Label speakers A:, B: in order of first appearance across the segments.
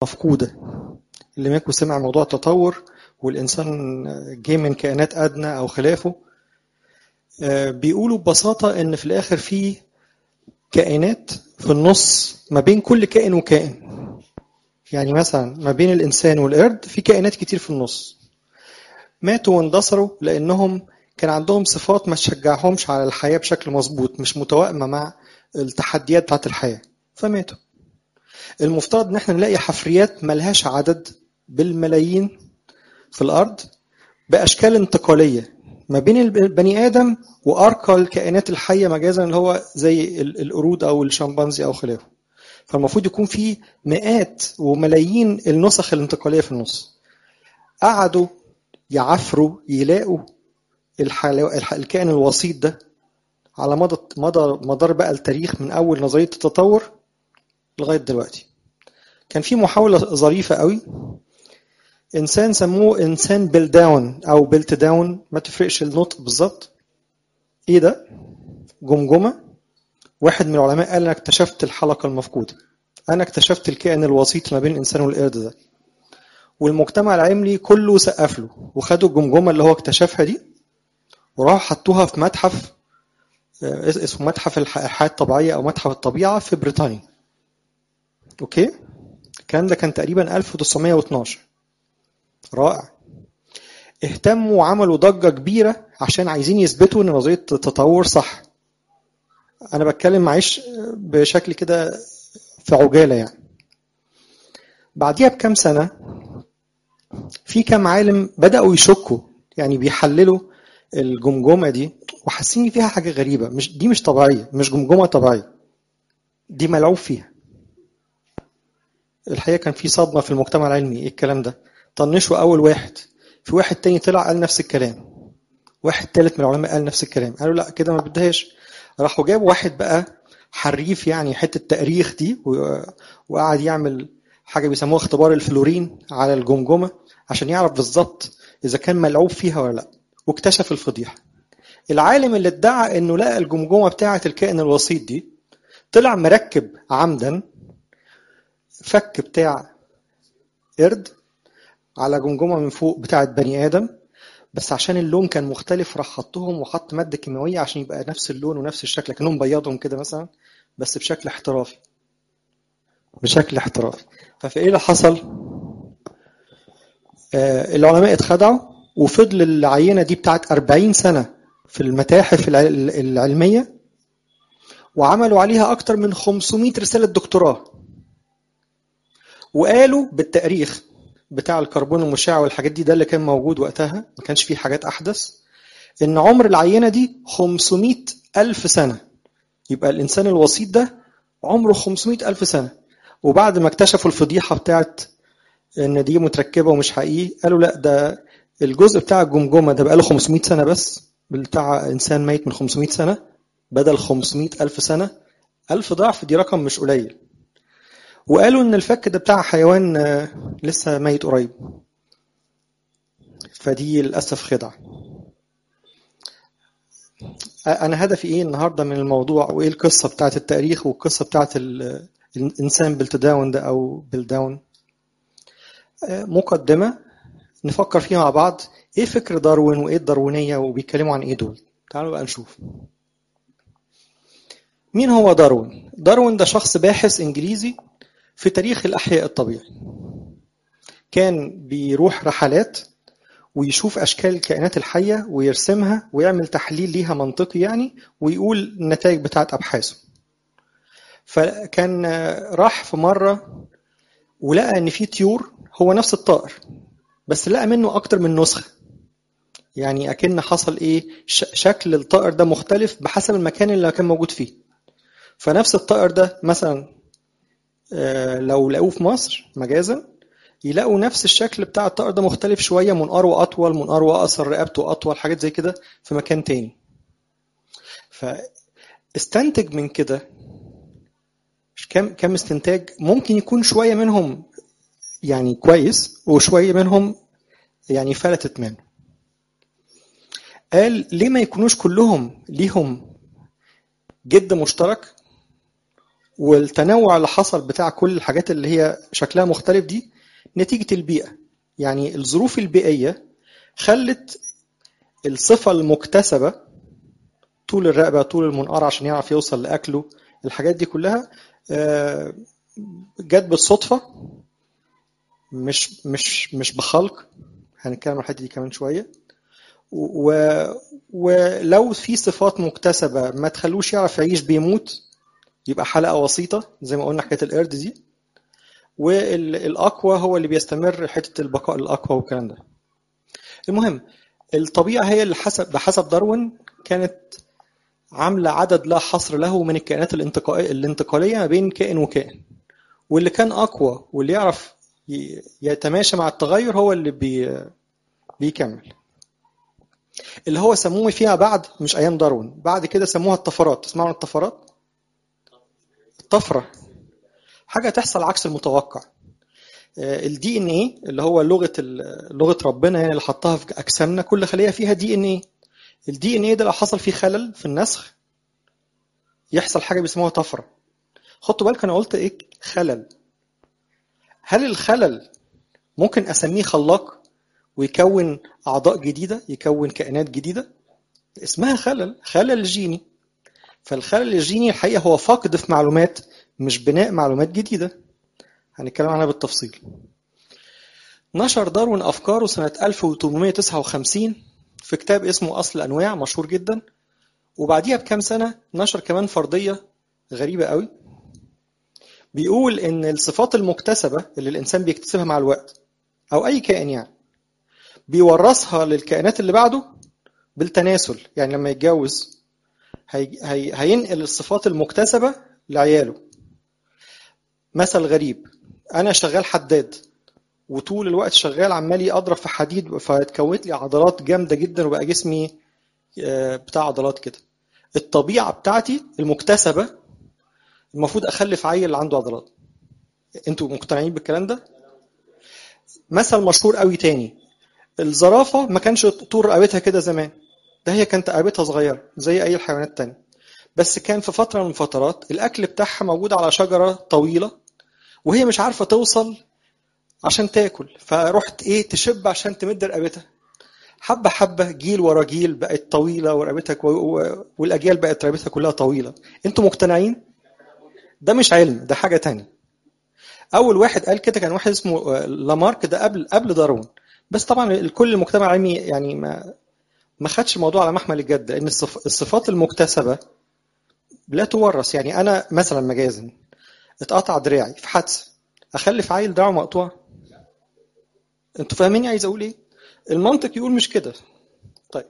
A: مفقودة اللي ماكو سمع موضوع التطور والإنسان جه من كائنات أدنى أو خلافه بيقولوا ببساطة إن في الآخر في كائنات في النص ما بين كل كائن وكائن يعني مثلا ما بين الإنسان والقرد في كائنات كتير في النص ماتوا واندثروا لأنهم كان عندهم صفات ما تشجعهمش على الحياة بشكل مظبوط مش متوائمة مع التحديات بتاعت الحياة فماتوا المفترض ان احنا نلاقي حفريات ملهاش عدد بالملايين في الارض باشكال انتقاليه ما بين البني ادم وارقى الكائنات الحيه مجازا اللي هو زي القرود او الشمبانزي او خلافه فالمفروض يكون في مئات وملايين النسخ الانتقاليه في النص قعدوا يعفروا يلاقوا الكائن الوسيط ده على مدى مدى مدار بقى التاريخ من اول نظريه التطور لغايه دلوقتي كان في محاوله ظريفه قوي انسان سموه انسان بيل داون او بيلت داون ما تفرقش النطق بالظبط ايه ده جمجمه واحد من العلماء قال انا اكتشفت الحلقه المفقوده انا اكتشفت الكائن الوسيط ما بين الانسان والقرد ده والمجتمع العلمي كله سقف له وخدوا الجمجمه اللي هو اكتشفها دي وراحوا حطوها في متحف اسمه متحف الحياه الطبيعيه او متحف الطبيعه في بريطانيا اوكي الكلام ده كان تقريبا 1912 رائع اهتموا وعملوا ضجه كبيره عشان عايزين يثبتوا ان نظريه التطور صح انا بتكلم معيش بشكل كده في عجاله يعني بعديها بكام سنه في كام عالم بداوا يشكوا يعني بيحللوا الجمجمه دي وحاسين فيها حاجه غريبه مش دي مش طبيعيه مش جمجمه طبيعيه دي ملعوب فيها الحقيقه كان في صدمه في المجتمع العلمي ايه الكلام ده طنشوا اول واحد في واحد تاني طلع قال نفس الكلام واحد تالت من العلماء قال نفس الكلام قالوا لا كده ما بدهاش راحوا جابوا واحد بقى حريف يعني حته التاريخ دي وقعد يعمل حاجه بيسموها اختبار الفلورين على الجمجمه عشان يعرف بالظبط اذا كان ملعوب فيها ولا لا واكتشف الفضيحه العالم اللي ادعى انه لقى الجمجمه بتاعه الكائن الوسيط دي طلع مركب عمدا فك بتاع قرد على جمجمه من فوق بتاعه بني ادم بس عشان اللون كان مختلف راح حطهم وحط ماده كيماويه عشان يبقى نفس اللون ونفس الشكل كانهم بيضهم كده مثلا بس بشكل احترافي بشكل احترافي ففي ايه اللي حصل آه العلماء اتخدعوا وفضل العينه دي بتاعت 40 سنه في المتاحف العلميه وعملوا عليها اكتر من 500 رساله دكتوراه وقالوا بالتاريخ بتاع الكربون المشع والحاجات دي ده اللي كان موجود وقتها ما كانش فيه حاجات احدث ان عمر العينه دي 500 الف سنه يبقى الانسان الوسيط ده عمره 500 الف سنه وبعد ما اكتشفوا الفضيحه بتاعت ان دي متركبه ومش حقيقي قالوا لا ده الجزء بتاع الجمجمه ده بقاله 500 سنه بس بتاع انسان ميت من 500 سنه بدل 500 الف سنه ألف ضعف دي رقم مش قليل وقالوا ان الفك ده بتاع حيوان لسه ميت قريب فدي للاسف خدعه انا هدفي ايه النهارده من الموضوع وايه القصه بتاعت التاريخ والقصه بتاعت الانسان بالتداون ده او بالداون مقدمه نفكر فيها مع بعض ايه فكر داروين وايه الداروينيه وبيتكلموا عن ايه دول تعالوا بقى نشوف مين هو داروين داروين ده شخص باحث انجليزي في تاريخ الأحياء الطبيعي كان بيروح رحلات ويشوف أشكال الكائنات الحية ويرسمها ويعمل تحليل ليها منطقي يعني ويقول النتائج بتاعت أبحاثه فكان راح في مرة ولقى إن في طيور هو نفس الطائر بس لقى منه أكتر من نسخة يعني أكن حصل إيه شكل الطائر ده مختلف بحسب المكان اللي كان موجود فيه فنفس الطائر ده مثلا لو لقوه في مصر مجازا يلاقوا نفس الشكل بتاع الطائر ده مختلف شوية منقاره أطول منقاره أقصر رقبته أطول حاجات زي كده في مكان تاني فاستنتج من كده كم كم استنتاج ممكن يكون شوية منهم يعني كويس وشوية منهم يعني فلتت منه قال ليه ما يكونوش كلهم ليهم جد مشترك والتنوع اللي حصل بتاع كل الحاجات اللي هي شكلها مختلف دي نتيجة البيئة يعني الظروف البيئية خلت الصفة المكتسبة طول الرقبة طول المنقار عشان يعرف يوصل لأكله الحاجات دي كلها آه، جت بالصدفة مش مش مش بخلق هنتكلم عن الحته دي كمان شويه و... ولو في صفات مكتسبه ما تخلوش يعرف يعيش بيموت يبقى حلقه وسيطه زي ما قلنا حكايه القرد دي والاقوى هو اللي بيستمر حته البقاء الاقوى والكلام ده المهم الطبيعه هي اللي حسب بحسب داروين كانت عامله عدد لا حصر له من الكائنات الانتقائيه الانتقاليه ما بين كائن وكائن واللي كان اقوى واللي يعرف يتماشى مع التغير هو اللي بي بيكمل اللي هو سموه فيها بعد مش ايام داروين بعد كده سموها الطفرات تسمعوا عن الطفرات الطفره حاجه تحصل عكس المتوقع الدي ان ايه اللي هو لغه لغه ربنا يعني اللي حطها في اجسامنا كل خليه فيها دي ان ايه الدي ان ايه ده لو حصل فيه خلل في النسخ يحصل حاجه بيسموها طفره خدوا بالك انا قلت ايه خلل هل الخلل ممكن اسميه خلاق ويكون اعضاء جديده يكون كائنات جديده اسمها خلل خلل جيني فالخلل الجيني الحقيقه هو فقد في معلومات مش بناء معلومات جديده هنتكلم عنها بالتفصيل نشر داروين افكاره سنه 1859 في كتاب اسمه اصل الانواع مشهور جدا وبعديها بكام سنه نشر كمان فرضيه غريبه قوي بيقول ان الصفات المكتسبه اللي الانسان بيكتسبها مع الوقت او اي كائن يعني بيورثها للكائنات اللي بعده بالتناسل يعني لما يتجوز هي هي هينقل الصفات المكتسبه لعياله مثل غريب انا شغال حداد وطول الوقت شغال عمال اضرب في حديد فاتكونت لي عضلات جامده جدا وبقى جسمي بتاع عضلات كده الطبيعه بتاعتي المكتسبه المفروض اخلف عيل عنده عضلات انتوا مقتنعين بالكلام ده مثل مشهور قوي تاني الزرافه ما كانش طول رقبتها كده زمان ده هي كانت رقبتها صغيره زي اي الحيوانات التانية بس كان في فتره من الفترات الاكل بتاعها موجود على شجره طويله وهي مش عارفه توصل عشان تاكل فرحت ايه تشب عشان تمد رقبتها حبه حبه جيل ورا جيل بقت طويله ورقبتها والاجيال بقت رقبتها كلها طويله انتوا مقتنعين ده مش علم ده حاجه تانية اول واحد قال كده كان واحد اسمه لامارك ده قبل قبل داروين بس طبعا كل المجتمع العلمي يعني ما ما خدش الموضوع على محمل الجد لان الصفات المكتسبه لا تورث يعني انا مثلا مجازا اتقطع دراعي في حادثه اخلف عيل دراعه مقطوع انتوا فاهمين عايز اقول ايه المنطق يقول مش كده طيب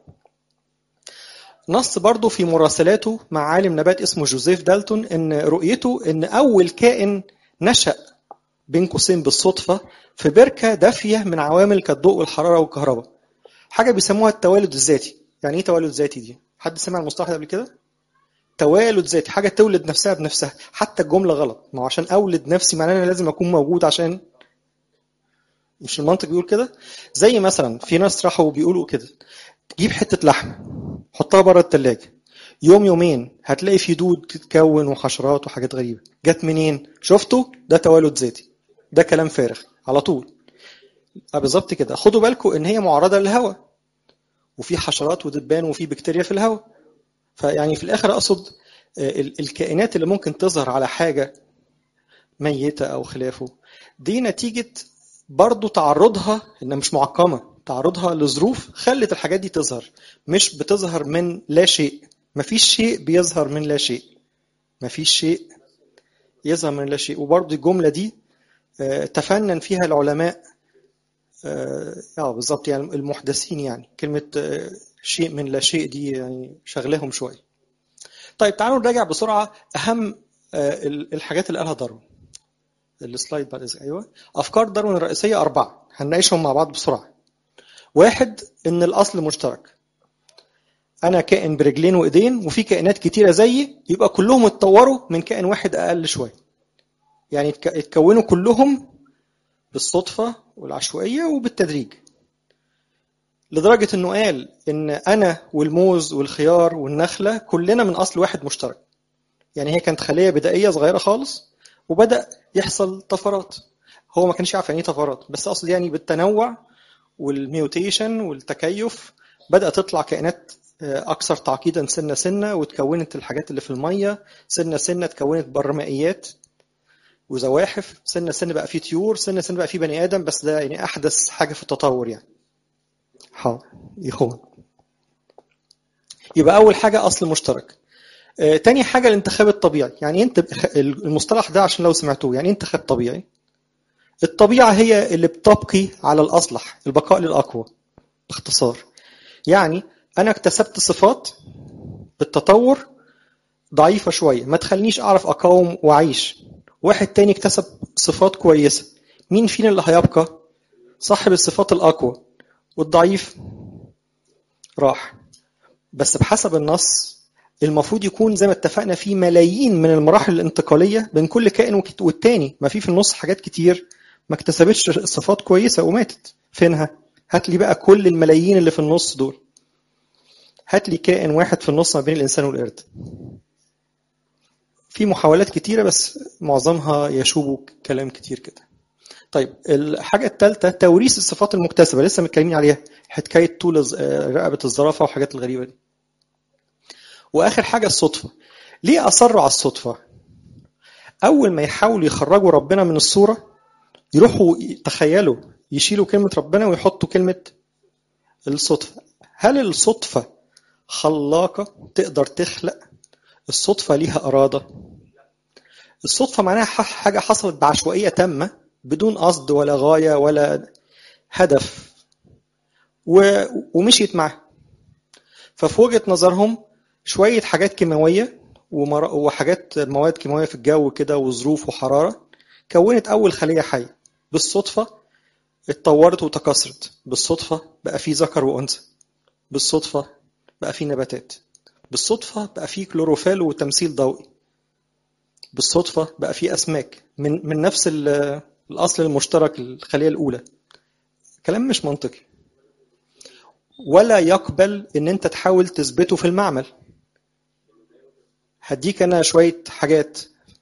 A: نص برضه في مراسلاته مع عالم نبات اسمه جوزيف دالتون ان رؤيته ان اول كائن نشأ بين قوسين بالصدفه في بركه دافيه من عوامل كالضوء والحراره والكهرباء حاجه بيسموها التوالد الذاتي يعني ايه توالد ذاتي دي حد سمع المصطلح ده قبل كده توالد ذاتي حاجه تولد نفسها بنفسها حتى الجمله غلط ما هو عشان اولد نفسي معناه انا لازم اكون موجود عشان مش المنطق بيقول كده زي مثلا في ناس راحوا بيقولوا كده تجيب حته لحم حطها بره التلاجة يوم يومين هتلاقي في دود تتكون وحشرات وحاجات غريبه جت منين شفتوا ده توالد ذاتي ده كلام فارغ على طول بالظبط كده خدوا بالكم ان هي معرضه للهواء وفي حشرات ودبان وفي بكتيريا في الهواء فيعني في الاخر اقصد الكائنات اللي ممكن تظهر على حاجه ميته او خلافه دي نتيجه برضو تعرضها انها مش معقمه تعرضها لظروف خلت الحاجات دي تظهر مش بتظهر من لا شيء مفيش شيء بيظهر من لا شيء مفيش شيء يظهر من لا شيء وبرضو الجمله دي تفنن فيها العلماء اه بالظبط يعني المحدثين يعني كلمه شيء من لا شيء دي يعني شغلاهم شويه طيب تعالوا نراجع بسرعه اهم الحاجات اللي قالها داروين السلايد بعد اذنك ايوه افكار داروين الرئيسيه اربعه هنناقشهم مع بعض بسرعه واحد ان الاصل مشترك انا كائن برجلين وايدين وفي كائنات كتيره زيي يبقى كلهم اتطوروا من كائن واحد اقل شويه يعني اتكونوا كلهم بالصدفه والعشوائيه وبالتدريج لدرجه انه قال ان انا والموز والخيار والنخله كلنا من اصل واحد مشترك يعني هي كانت خليه بدائيه صغيره خالص وبدا يحصل طفرات هو ما كانش يعرف يعني ايه طفرات بس اقصد يعني بالتنوع والميوتيشن والتكيف بدا تطلع كائنات اكثر تعقيدا سنه سنه وتكونت الحاجات اللي في الميه سنه سنه تكونت برمائيات وزواحف سنه سنه بقى فيه طيور سنه سنه بقى فيه بني ادم بس ده يعني احدث حاجه في التطور يعني حاضر يخون يبقى اول حاجه اصل مشترك آه، تاني حاجه الانتخاب الطبيعي يعني انت المصطلح ده عشان لو سمعتوه يعني انتخاب طبيعي الطبيعه هي اللي بتبقي على الاصلح البقاء للاقوى باختصار يعني انا اكتسبت صفات بالتطور ضعيفه شويه ما تخلينيش اعرف اقاوم واعيش واحد تاني اكتسب صفات كويسه مين فينا اللي هيبقى صاحب الصفات الاقوى والضعيف راح بس بحسب النص المفروض يكون زي ما اتفقنا في ملايين من المراحل الانتقاليه بين كل كائن والتاني ما في في النص حاجات كتير ما اكتسبتش صفات كويسه وماتت فينها هات لي بقى كل الملايين اللي في النص دول هات لي كائن واحد في النص ما بين الانسان والقرد في محاولات كتيرة بس معظمها يشوب كلام كتير كده طيب الحاجة الثالثة توريث الصفات المكتسبة لسه متكلمين عليها حكاية طول رقبة الزرافة والحاجات الغريبة دي وآخر حاجة الصدفة ليه أصروا على الصدفة أول ما يحاولوا يخرجوا ربنا من الصورة يروحوا تخيلوا يشيلوا كلمة ربنا ويحطوا كلمة الصدفة هل الصدفة خلاقة تقدر تخلق الصدفة ليها إرادة الصدفة معناها حاجة حصلت بعشوائية تامة بدون قصد ولا غاية ولا هدف و... ومشيت معاه ففي وجهة نظرهم شوية حاجات كيماوية ومر... وحاجات مواد كيماوية في الجو كده وظروف وحرارة كونت أول خلية حية بالصدفة اتطورت وتكاثرت بالصدفة بقى في ذكر وأنثى بالصدفة بقى في نباتات بالصدفة بقى في كلوروفيل وتمثيل ضوئي بالصدفة بقى في أسماك من من نفس الأصل المشترك الخلية الأولى كلام مش منطقي ولا يقبل إن أنت تحاول تثبته في المعمل هديك أنا شوية حاجات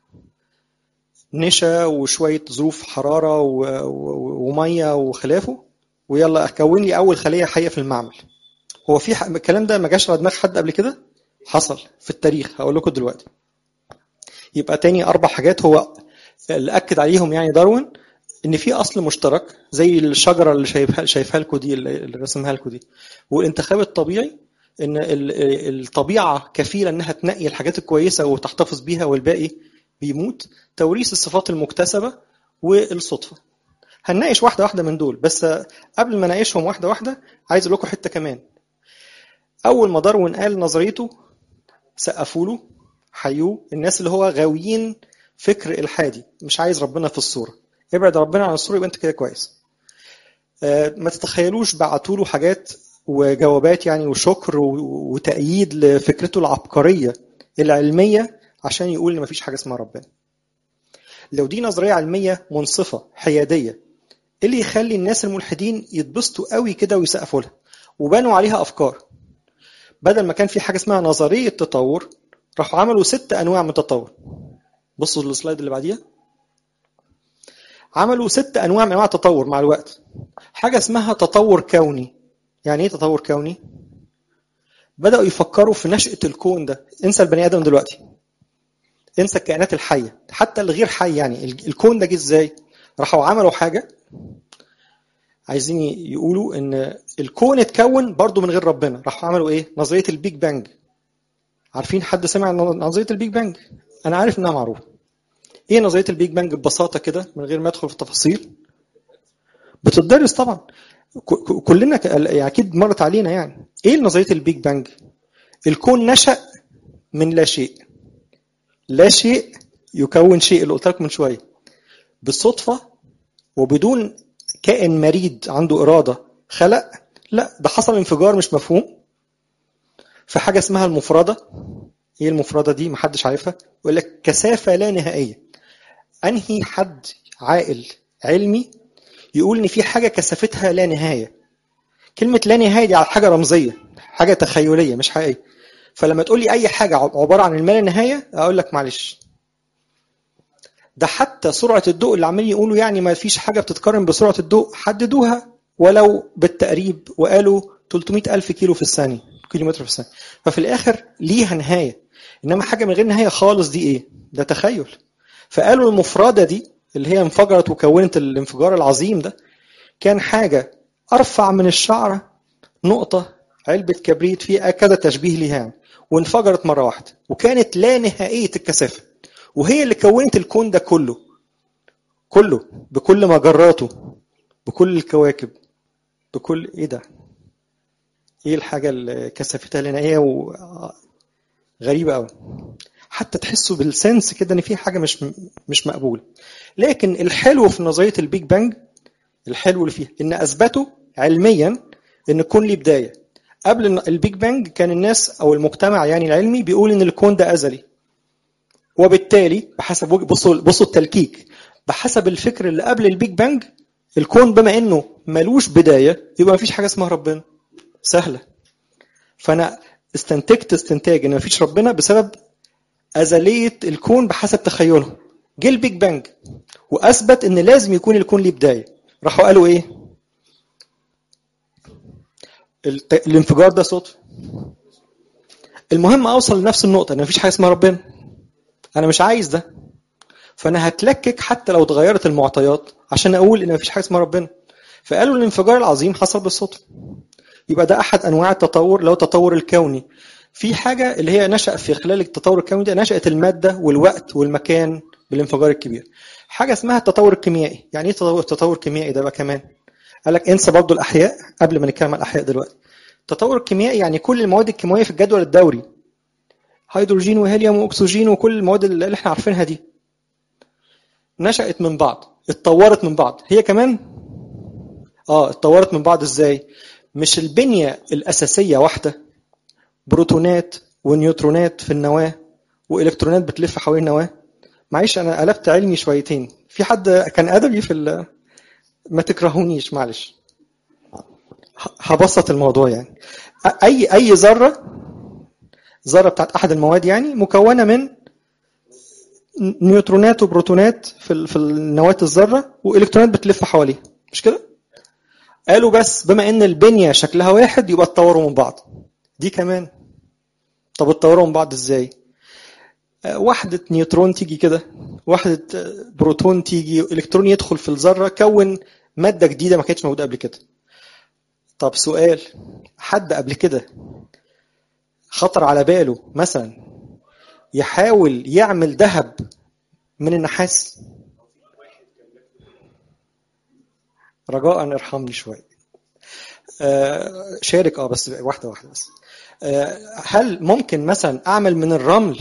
A: نشا وشوية ظروف حرارة ومية وخلافه ويلا أكون لي أول خلية حية في المعمل هو في الكلام ده ما جاش على دماغ حد قبل كده؟ حصل في التاريخ هقول لكم دلوقتي يبقى تاني اربع حاجات هو اللي اكد عليهم يعني داروين ان في اصل مشترك زي الشجره اللي شايفها شايفها لكم دي اللي رسمها لكم دي والانتخاب الطبيعي ان الطبيعه كفيله انها تنقي الحاجات الكويسه وتحتفظ بيها والباقي بيموت توريث الصفات المكتسبه والصدفه هنناقش واحده واحده من دول بس قبل ما اناقشهم واحده واحده عايز اقول لكم حته كمان اول ما داروين قال نظريته سقفوا له حيوه الناس اللي هو غاويين فكر الحادي مش عايز ربنا في الصوره ابعد ربنا عن الصوره يبقى انت كده كويس ما تتخيلوش بعتوا له حاجات وجوابات يعني وشكر وتأييد لفكرته العبقرية العلمية عشان يقول إن مفيش حاجة اسمها ربنا. لو دي نظرية علمية منصفة حيادية إيه اللي يخلي الناس الملحدين يتبسطوا قوي كده ويسقفوا لها وبنوا عليها أفكار بدل ما كان في حاجة اسمها نظرية تطور راحوا عملوا ست أنواع من التطور بصوا السلايد اللي بعديها عملوا ست أنواع من أنواع التطور مع الوقت حاجة اسمها تطور كوني يعني إيه تطور كوني؟ بدأوا يفكروا في نشأة الكون ده انسى البني آدم دلوقتي انسى الكائنات الحية حتى الغير حي يعني الكون ده جه ازاي؟ راحوا عملوا حاجة عايزين يقولوا ان الكون اتكون برضه من غير ربنا راحوا عملوا ايه نظريه البيج بانج عارفين حد سمع عن نظريه البيج بانج انا عارف انها معروفه ايه نظريه البيج بانج ببساطه كده من غير ما ادخل في التفاصيل بتدرس طبعا كلنا يعني اكيد مرت علينا يعني ايه نظريه البيج بانج الكون نشا من لا شيء لا شيء يكون شيء اللي قلت لكم من شويه بالصدفه وبدون كائن مريد عنده إرادة خلق لا ده حصل انفجار مش مفهوم في حاجة اسمها المفردة ايه المفردة دي محدش عارفها يقول لك كثافة لا نهائية أنهي حد عاقل علمي يقول إن في حاجة كثافتها لا نهاية كلمة لا نهاية دي على حاجة رمزية حاجة تخيلية مش حقيقية فلما تقول لي اي حاجه عباره عن المال النهايه اقول لك معلش ده حتى سرعه الضوء اللي عمالين يقولوا يعني ما فيش حاجه بتتقارن بسرعه الضوء حددوها ولو بالتقريب وقالوا 300 ألف كيلو في الثانية كيلومتر في الثانية ففي الآخر ليها نهاية إنما حاجة من غير نهاية خالص دي إيه؟ ده تخيل فقالوا المفردة دي اللي هي انفجرت وكونت الانفجار العظيم ده كان حاجة أرفع من الشعرة نقطة علبة كبريت فيها كذا تشبيه ليها يعني وانفجرت مرة واحدة وكانت لا نهائية الكثافة وهي اللي كونت الكون ده كله كله بكل مجراته بكل الكواكب بكل ايه ده ايه الحاجة اللي كثافتها لا نهائية و... غريبة قوي حتى تحسوا بالسنس كده ان في حاجة مش مش مقبولة لكن الحلو في نظرية البيج بانج الحلو اللي فيها ان اثبتوا علميا ان الكون ليه بداية قبل البيج بانج كان الناس او المجتمع يعني العلمي بيقول ان الكون ده ازلي وبالتالي بحسب بصوا بصوا التلكيك بحسب الفكر اللي قبل البيج بانج الكون بما انه ملوش بدايه يبقى مفيش حاجه اسمها ربنا سهله فانا استنتجت استنتاج ان مفيش ربنا بسبب ازليه الكون بحسب تخيلهم جه البيج بانج واثبت ان لازم يكون الكون ليه بدايه راحوا قالوا ايه الانفجار ده صدفه المهم اوصل لنفس النقطه ان مفيش حاجه اسمها ربنا انا مش عايز ده فانا هتلكك حتى لو اتغيرت المعطيات عشان اقول ان مفيش حاجه اسمها ربنا فقالوا الانفجار العظيم حصل بالصدفه يبقى ده احد انواع التطور اللي هو التطور الكوني في حاجه اللي هي نشا في خلال التطور الكوني ده نشات الماده والوقت والمكان بالانفجار الكبير حاجه اسمها التطور الكيميائي يعني ايه تطور التطور الكيميائي ده بقى كمان قال لك انسى برضه الاحياء قبل ما نتكلم عن الاحياء دلوقتي التطور الكيميائي يعني كل المواد الكيماويه في الجدول الدوري هيدروجين وهيليوم واكسجين وكل المواد اللي احنا عارفينها دي نشأت من بعض اتطورت من بعض هي كمان اه اتطورت من بعض ازاي مش البنية الأساسية واحدة بروتونات ونيوترونات في النواة وإلكترونات بتلف حوالين النواة معلش أنا قلبت علمي شويتين في حد كان أدبي في ال... ما تكرهونيش معلش هبسط الموضوع يعني أي أي ذرة ذرة بتاعت أحد المواد يعني مكونة من نيوترونات وبروتونات في في النواة الذرة والإلكترونات بتلف حواليها مش كده؟ قالوا بس بما ان البنيه شكلها واحد يبقى اتطوروا من بعض دي كمان طب اتطوروا من بعض ازاي وحدة نيوترون تيجي كده وحدة بروتون تيجي الكترون يدخل في الذرة كون مادة جديدة ما كانتش موجودة قبل كده طب سؤال حد قبل كده خطر على باله مثلا يحاول يعمل ذهب من النحاس رجاء ارحمني شويه آه شارك اه بس واحده واحده بس آه هل ممكن مثلا اعمل من الرمل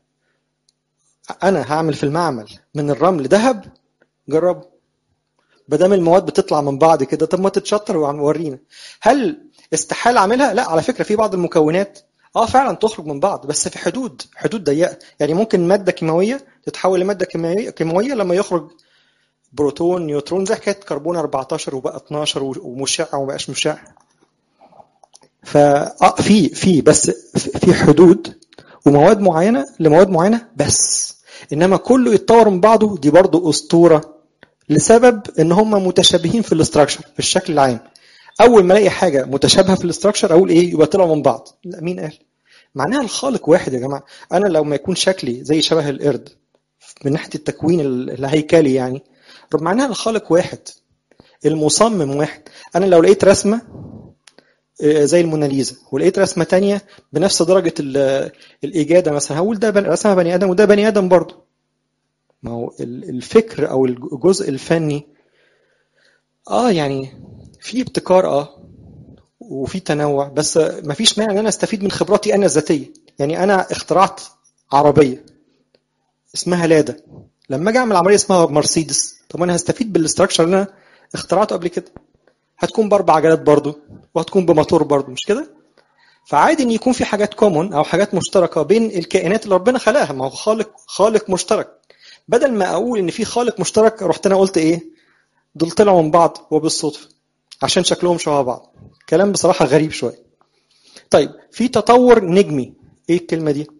A: انا هعمل في المعمل من الرمل ذهب جربه بدل المواد بتطلع من بعض كده طب ما تتشطر وورينا هل استحال اعملها لا على فكره في بعض المكونات اه فعلا تخرج من بعض بس في حدود حدود ضيقه يعني ممكن ماده كيماويه تتحول لماده كيماويه كيماويه لما يخرج بروتون نيوترون زي حكايه كربون 14 وبقى 12 ومشع وما بقاش مشع ف في في بس في حدود ومواد معينه لمواد معينه بس انما كله يتطور من بعضه دي برضه اسطوره لسبب ان هم متشابهين في الاستراكشر في الشكل العام اول ما الاقي حاجه متشابهه في الاستراكشر اقول ايه يبقى طلعوا من بعض لا مين قال معناها الخالق واحد يا جماعه انا لو ما يكون شكلي زي شبه القرد من ناحيه التكوين الهيكلي يعني طب معناها الخالق واحد المصمم واحد انا لو لقيت رسمه زي الموناليزا ولقيت رسمه تانية بنفس درجه الاجاده مثلا هقول ده رسمه بني ادم وده بني ادم برضه ما هو الفكر او الجزء الفني اه يعني في ابتكار اه وفي تنوع بس ما فيش مانع ان انا استفيد من خبراتي انا الذاتيه يعني انا اخترعت عربيه اسمها لادا لما اجي اعمل عمليه اسمها مرسيدس طب انا هستفيد بالاستراكشر اللي انا اخترعته قبل كده هتكون باربع عجلات برضه وهتكون بموتور برضه مش كده فعادي ان يكون في حاجات كومون او حاجات مشتركه بين الكائنات اللي ربنا خلقها ما هو خالق خالق مشترك بدل ما اقول ان في خالق مشترك رحت انا قلت ايه دول طلعوا من بعض وبالصدفه عشان شكلهم شبه بعض كلام بصراحه غريب شويه طيب في تطور نجمي ايه الكلمه دي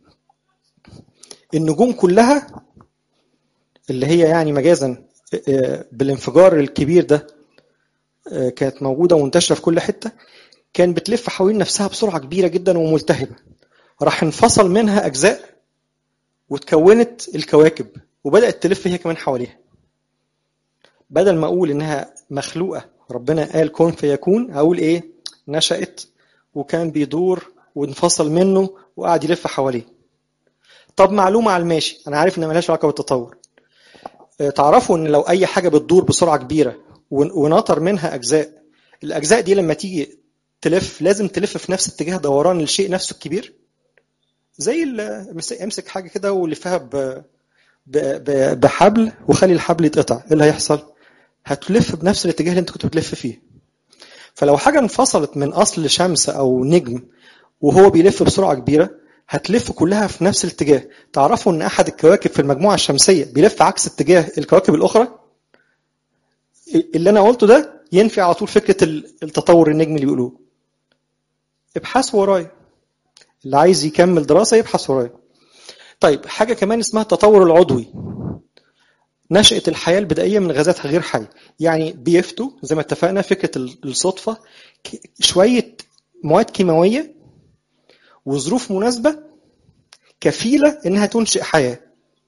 A: النجوم كلها اللي هي يعني مجازا بالانفجار الكبير ده كانت موجوده ومنتشره في كل حته كان بتلف حوالين نفسها بسرعه كبيره جدا وملتهبه راح انفصل منها اجزاء وتكونت الكواكب وبدات تلف هي كمان حواليها بدل ما اقول انها مخلوقه ربنا قال كن فيكون اقول ايه نشأت وكان بيدور وانفصل منه وقعد يلف حواليه طب معلومه على الماشي انا عارف ان ملهاش علاقه بالتطور تعرفوا ان لو اي حاجه بتدور بسرعه كبيره ونطر منها اجزاء الاجزاء دي لما تيجي تلف لازم تلف في نفس اتجاه دوران الشيء نفسه الكبير زي امسك حاجه كده ولفها ب... ب... بحبل وخلي الحبل يتقطع ايه اللي هيحصل هتلف بنفس الاتجاه اللي انت كنت بتلف فيه فلو حاجه انفصلت من اصل شمس او نجم وهو بيلف بسرعه كبيره هتلف كلها في نفس الاتجاه تعرفوا ان احد الكواكب في المجموعه الشمسيه بيلف عكس اتجاه الكواكب الاخرى اللي انا قلته ده ينفي على طول فكره التطور النجمي اللي بيقولوه ابحثوا ورايا اللي عايز يكمل دراسه يبحث ورايا طيب حاجه كمان اسمها التطور العضوي نشأة الحياة البدائية من غازات غير حية يعني بيفتوا زي ما اتفقنا فكرة الصدفة شوية مواد كيماوية وظروف مناسبة كفيلة إنها تنشئ حياة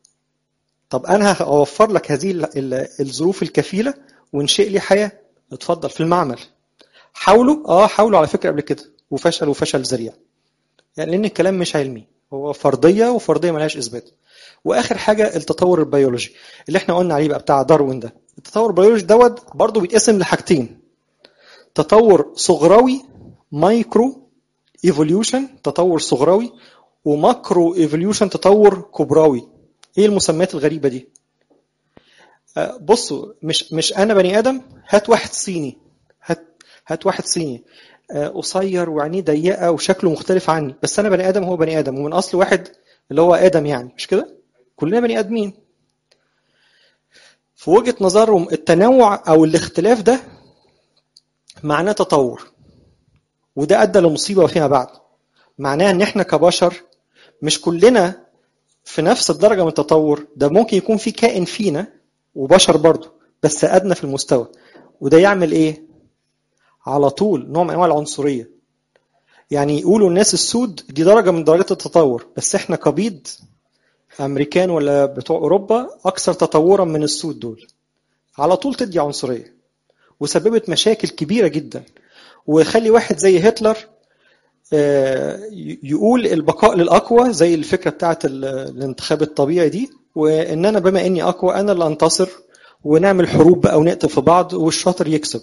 A: طب أنا هوفر لك هذه الظروف الكفيلة وانشئ لي حياة اتفضل في المعمل حاولوا اه حاولوا على فكرة قبل كده وفشلوا فشل ذريع يعني لأن الكلام مش علمي هو فرضية وفرضية ملهاش إثبات واخر حاجه التطور البيولوجي اللي احنا قلنا عليه بقى بتاع داروين ده التطور البيولوجي دوت برضه بيتقسم لحاجتين تطور صغروي مايكرو ايفوليوشن تطور صغروي وماكرو ايفوليوشن تطور كبراوي ايه المسميات الغريبه دي آه بصوا مش مش انا بني ادم هات واحد صيني هات هات واحد صيني آه قصير وعينيه ضيقه وشكله مختلف عني بس انا بني ادم هو بني ادم ومن اصل واحد اللي هو ادم يعني مش كده كلنا بني ادمين في وجهه نظرهم التنوع او الاختلاف ده معناه تطور وده ادى لمصيبه فيما بعد معناه ان احنا كبشر مش كلنا في نفس الدرجه من التطور ده ممكن يكون في كائن فينا وبشر برضه بس ادنى في المستوى وده يعمل ايه على طول نوع من انواع العنصريه يعني يقولوا الناس السود دي درجه من درجات التطور بس احنا كبيض امريكان ولا بتوع اوروبا اكثر تطورا من السود دول على طول تدي عنصريه وسببت مشاكل كبيره جدا وخلي واحد زي هتلر يقول البقاء للاقوى زي الفكره بتاعت الانتخاب الطبيعي دي وان انا بما اني اقوى انا اللي انتصر ونعمل حروب بقى ونقتل في بعض والشاطر يكسب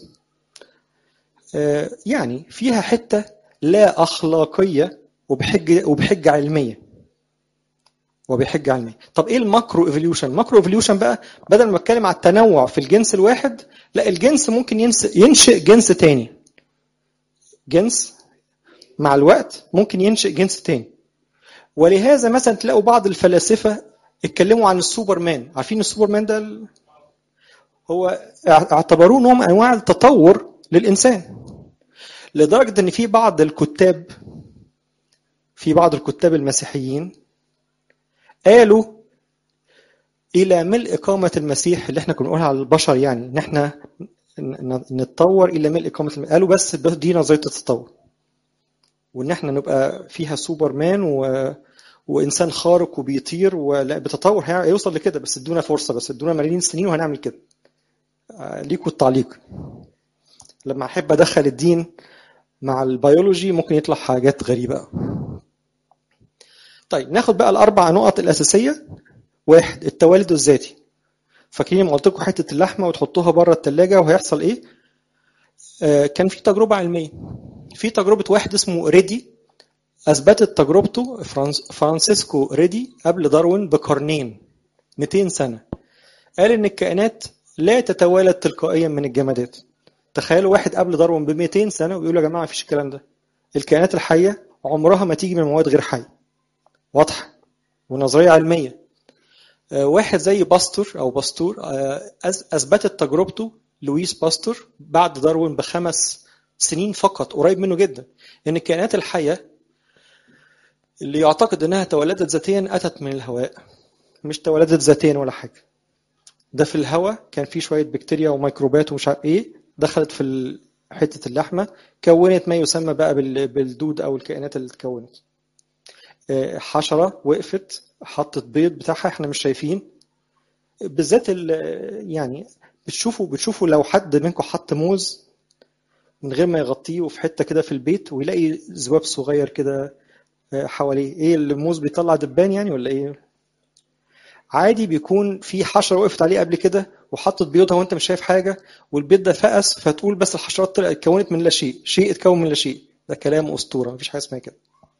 A: يعني فيها حته لا اخلاقيه وبحجه وبحجه علميه وبحجه علميه طب ايه الماكرو ايفوليوشن ماكرو ايفوليوشن بقى بدل ما اتكلم على التنوع في الجنس الواحد لا الجنس ممكن ينشئ جنس تاني جنس مع الوقت ممكن ينشئ جنس تاني ولهذا مثلا تلاقوا بعض الفلاسفه اتكلموا عن السوبرمان عارفين السوبرمان ده ال... هو اعتبروه نوع من انواع التطور للانسان لدرجه ان في بعض الكتاب في بعض الكتاب المسيحيين قالوا الى ملء قامه المسيح اللي احنا كنا بنقولها على البشر يعني ان احنا نتطور الى ملء قامه المسيح قالوا بس دي نظريه التطور وان احنا نبقى فيها سوبرمان و... وانسان خارق وبيطير ولا بتطور هيوصل لكده بس ادونا فرصه بس ادونا ملايين السنين وهنعمل كده ليكوا التعليق لما احب ادخل الدين مع البيولوجي ممكن يطلع حاجات غريبه طيب ناخد بقى الاربع نقط الاساسيه واحد التوالد الذاتي فاكرين ما قلت لكم حته اللحمه وتحطوها بره الثلاجه وهيحصل ايه آه كان في تجربه علميه في تجربه واحد اسمه ريدي اثبتت تجربته فرانس فرانسيسكو ريدي قبل داروين بقرنين 200 سنه قال ان الكائنات لا تتوالد تلقائيا من الجمادات تخيلوا واحد قبل داروين ب 200 سنه ويقول يا جماعه مفيش الكلام ده الكائنات الحيه عمرها ما تيجي من مواد غير حيه واضحه ونظريه علميه واحد زي باستور او باستور اثبتت تجربته لويس باستور بعد داروين بخمس سنين فقط قريب منه جدا ان الكائنات الحيه اللي يعتقد انها تولدت ذاتيا اتت من الهواء مش تولدت ذاتيا ولا حاجه ده في الهواء كان في شويه بكتيريا وميكروبات ومش عارف ايه دخلت في حته اللحمه كونت ما يسمى بقى بالدود او الكائنات اللي اتكونت حشره وقفت حطت بيض بتاعها احنا مش شايفين بالذات يعني بتشوفوا بتشوفوا لو حد منكم حط موز من غير ما يغطيه وفي حته كده في البيت ويلاقي ذباب صغير كده حواليه ايه الموز بيطلع دبان يعني ولا ايه عادي بيكون في حشره وقفت عليه قبل كده وحطت بيضها وانت مش شايف حاجه والبيض ده فقس فتقول بس الحشرات طلعت اتكونت من لا شيء شيء اتكون من لا شيء ده كلام اسطوره مفيش حاجه اسمها كده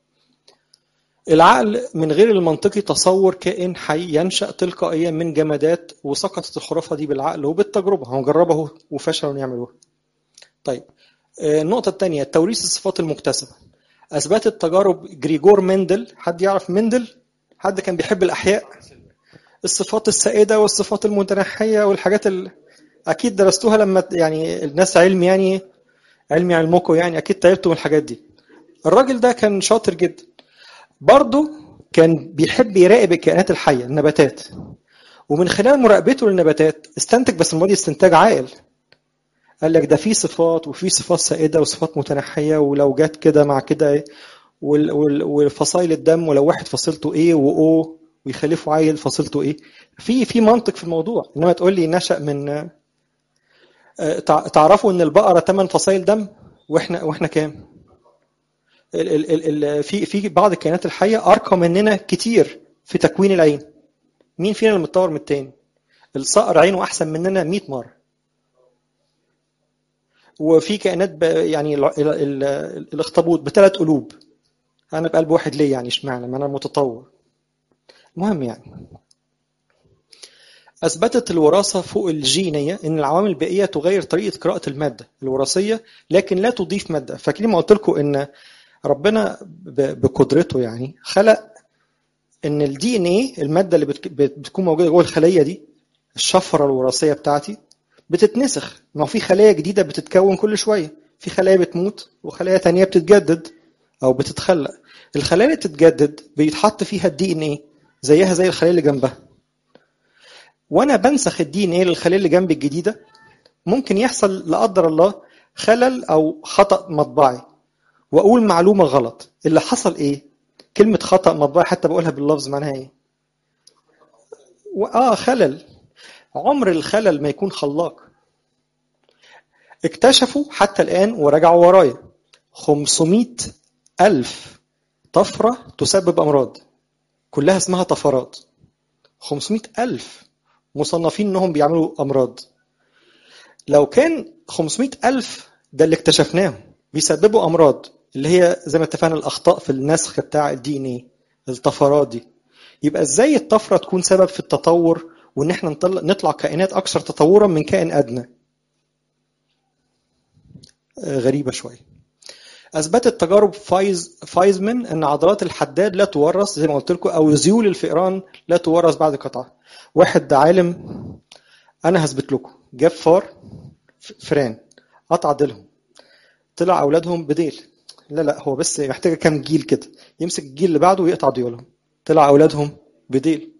A: العقل من غير المنطقي تصور كائن حي ينشأ تلقائيا من جمادات وسقطت الخرافة دي بالعقل وبالتجربة هو جربه وفشلوا يعملوها طيب النقطة الثانية توريث الصفات المكتسبة أثبتت تجارب جريجور مندل حد يعرف مندل حد كان بيحب الأحياء الصفات السائدة والصفات المتنحية والحاجات اللي أكيد درستوها لما يعني الناس علم يعني علمي علمكم يعني أكيد تعبتوا من الحاجات دي الراجل ده كان شاطر جدا برضه كان بيحب يراقب الكائنات الحيه النباتات ومن خلال مراقبته للنباتات استنتج بس الماضي استنتاج عاقل قال لك ده في صفات وفي صفات سائده وصفات متنحيه ولو جت كده مع كده وفصائل الدم ولو واحد فصيلته ايه واو ويخلفوا عيل فصيلته ايه في في منطق في الموضوع انما تقول لي نشا من تعرفوا ان البقره 8 فصائل دم واحنا واحنا كام؟ ال ال ال في في بعض الكائنات الحيه ارقى مننا كتير في تكوين العين مين فينا اللي متطور من التاني الصقر عينه احسن مننا 100 مره وفي كائنات ب... يعني ال... ال... ال... الاخطبوط بثلاث قلوب انا بقلب واحد ليه يعني اشمعنى ما انا متطور المهم يعني أثبتت الوراثة فوق الجينية إن العوامل البيئية تغير طريقة قراءة المادة الوراثية لكن لا تضيف مادة فاكرين ما قلت لكم إن ربنا بقدرته يعني خلق ان الدي ان ايه الماده اللي بتكون موجوده جوه الخليه دي الشفره الوراثيه بتاعتي بتتنسخ ما هو في خلايا جديده بتتكون كل شويه في خلايا بتموت وخلايا تانية بتتجدد او بتتخلق الخلايا اللي بتتجدد بيتحط فيها الدي ان ايه زيها زي الخلايا اللي جنبها وانا بنسخ الدي ان ايه للخلايا اللي جنب الجديده ممكن يحصل لا قدر الله خلل او خطا مطبعي واقول معلومه غلط اللي حصل ايه كلمه خطا مطبعي حتى بقولها باللفظ معناها ايه اه خلل عمر الخلل ما يكون خلاق اكتشفوا حتى الان ورجعوا ورايا 500 ألف طفرة تسبب أمراض كلها اسمها طفرات 500 ألف مصنفين أنهم بيعملوا أمراض لو كان 500 ألف ده اللي اكتشفناه بيسببوا أمراض اللي هي زي ما اتفقنا الأخطاء في النسخ بتاع الدي ان ايه الطفرات دي يبقى ازاي الطفرة تكون سبب في التطور وان احنا نطلع كائنات اكثر تطورا من كائن ادنى غريبة شوية اثبتت تجارب فايز فايزمان ان عضلات الحداد لا تورث زي ما قلت لكم او ذيول الفئران لا تورث بعد قطعها واحد عالم انا هثبت لكم جاب فار فران قطع ديلهم طلع اولادهم بديل لا لا هو بس محتاجه كام جيل كده يمسك الجيل اللي بعده ويقطع ديولهم طلع اولادهم بديل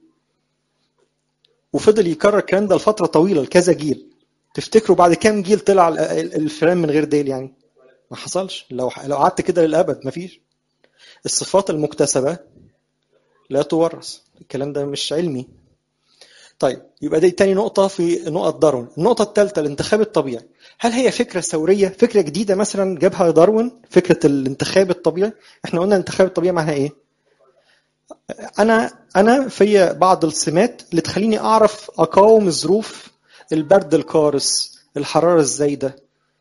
A: وفضل يكرر الكلام ده لفتره طويله لكذا جيل تفتكروا بعد كام جيل طلع الفئران من غير ديل يعني ما حصلش لو لو قعدت كده للابد مفيش الصفات المكتسبه لا تورث الكلام ده مش علمي طيب يبقى دي تاني نقطة في نقط داروين النقطة الثالثة الانتخاب الطبيعي هل هي فكرة ثورية فكرة جديدة مثلا جابها داروين فكرة الانتخاب الطبيعي احنا قلنا الانتخاب الطبيعي معناها ايه انا انا في بعض السمات اللي تخليني اعرف اقاوم الظروف البرد القارس الحرارة الزايدة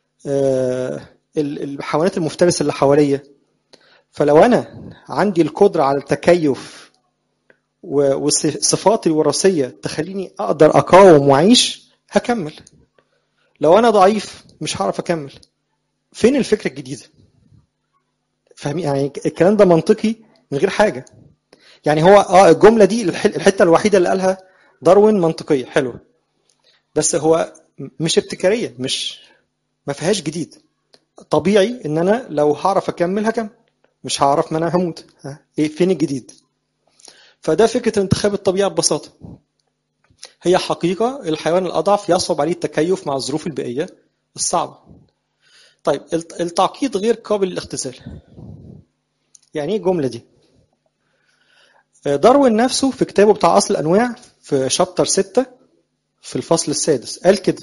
A: الحيوانات المفترسة اللي حواليا فلو انا عندي القدرة على التكيف وصفاتي الوراثيه تخليني اقدر اقاوم واعيش هكمل لو انا ضعيف مش هعرف اكمل فين الفكره الجديده فاهمين يعني الكلام ده منطقي من غير حاجه يعني هو اه الجمله دي الحته الوحيده اللي قالها داروين منطقيه حلوه بس هو مش ابتكاريه مش ما فيهاش جديد طبيعي ان انا لو هعرف اكمل هكمل مش هعرف ما انا هموت ها؟ ايه فين الجديد فده فكره انتخاب الطبيعه ببساطه هي حقيقه الحيوان الاضعف يصعب عليه التكيف مع الظروف البيئيه الصعبه طيب التعقيد غير قابل للاختزال يعني ايه الجمله دي داروين نفسه في كتابه بتاع اصل الانواع في شابتر 6 في الفصل السادس قال كده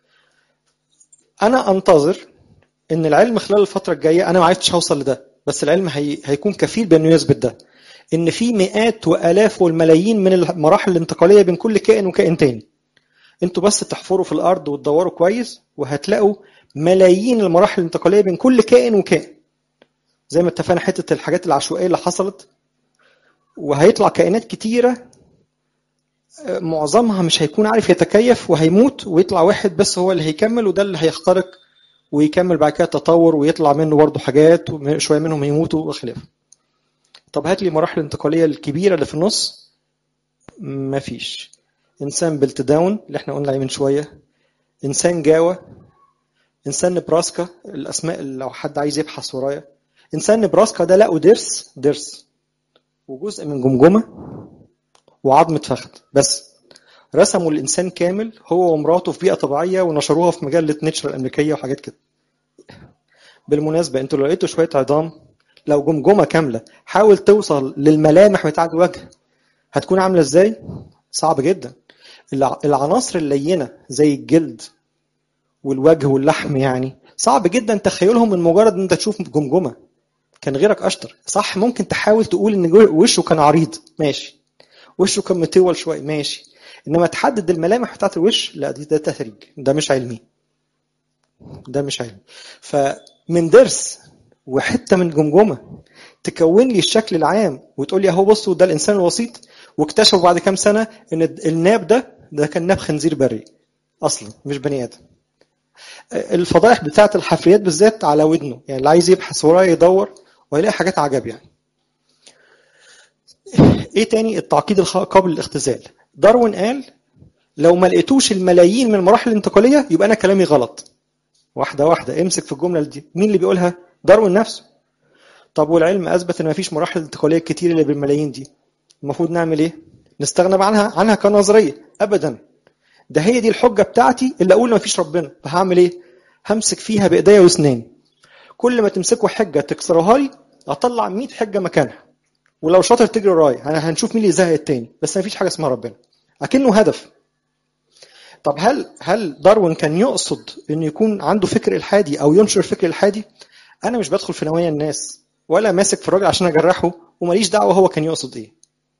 A: انا انتظر ان العلم خلال الفتره الجايه انا ما عرفتش اوصل لده بس العلم هي... هيكون كفيل بانه يثبت ده ان في مئات والاف والملايين من المراحل الانتقاليه بين كل كائن وكائن تاني انتوا بس تحفروا في الارض وتدوروا كويس وهتلاقوا ملايين المراحل الانتقاليه بين كل كائن وكائن زي ما اتفقنا حته الحاجات العشوائيه اللي حصلت وهيطلع كائنات كتيره معظمها مش هيكون عارف يتكيف وهيموت ويطلع واحد بس هو اللي هيكمل وده اللي هيخترق ويكمل بعد كده تطور ويطلع منه برضه حاجات وشويه منهم يموتوا وخلافه. طب هات لي المراحل الانتقاليه الكبيره اللي في النص مفيش. انسان بلت داون اللي احنا قلنا عليه من شويه انسان جاوا انسان نبراسكا الاسماء اللي لو حد عايز يبحث ورايا انسان نبراسكا ده لقوا ضرس ضرس وجزء من جمجمه وعظمه فخذ بس رسموا الانسان كامل هو ومراته في بيئه طبيعيه ونشروها في مجله نيتشر الامريكيه وحاجات كده بالمناسبه انتوا لو لقيتوا شويه عظام لو جمجمه كامله حاول توصل للملامح بتاعه الوجه هتكون عامله ازاي صعب جدا العناصر اللينه زي الجلد والوجه واللحم يعني صعب جدا تخيلهم من مجرد ان انت تشوف جمجمه كان غيرك اشطر صح ممكن تحاول تقول ان وشه كان عريض ماشي وشه كان مطول شويه ماشي انما تحدد الملامح بتاعت الوش لا دي ده تهريج ده مش علمي ده مش علمي فمن درس وحته من جمجمه تكون لي الشكل العام وتقول لي اهو بصوا ده الانسان الوسيط واكتشفوا بعد كام سنه ان الناب ده ده كان ناب خنزير بري اصلا مش بني ادم الفضائح بتاعت الحفريات بالذات على ودنه يعني اللي عايز يبحث وراه يدور ويلاقي حاجات عجب يعني ايه تاني التعقيد القابل للاختزال داروين قال لو ما لقيتوش الملايين من المراحل الانتقاليه يبقى انا كلامي غلط واحده واحده امسك في الجمله دي مين اللي بيقولها داروين نفسه طب والعلم اثبت ان ما فيش مراحل انتقاليه كتير اللي بالملايين دي المفروض نعمل ايه نستغنى عنها عنها كنظريه ابدا ده هي دي الحجه بتاعتي اللي اقول ما فيش ربنا فهعمل ايه همسك فيها بايديا واسناني كل ما تمسكوا حجه تكسروها لي اطلع 100 حجه مكانها ولو شاطر تجري ورايا هنشوف مين اللي يزهق التاني بس ما فيش حاجه اسمها ربنا اكنه هدف طب هل هل داروين كان يقصد انه يكون عنده فكر الحادي او ينشر فكر الحادي انا مش بدخل في نوايا الناس ولا ماسك في الراجل عشان اجرحه وماليش دعوه هو كان يقصد ايه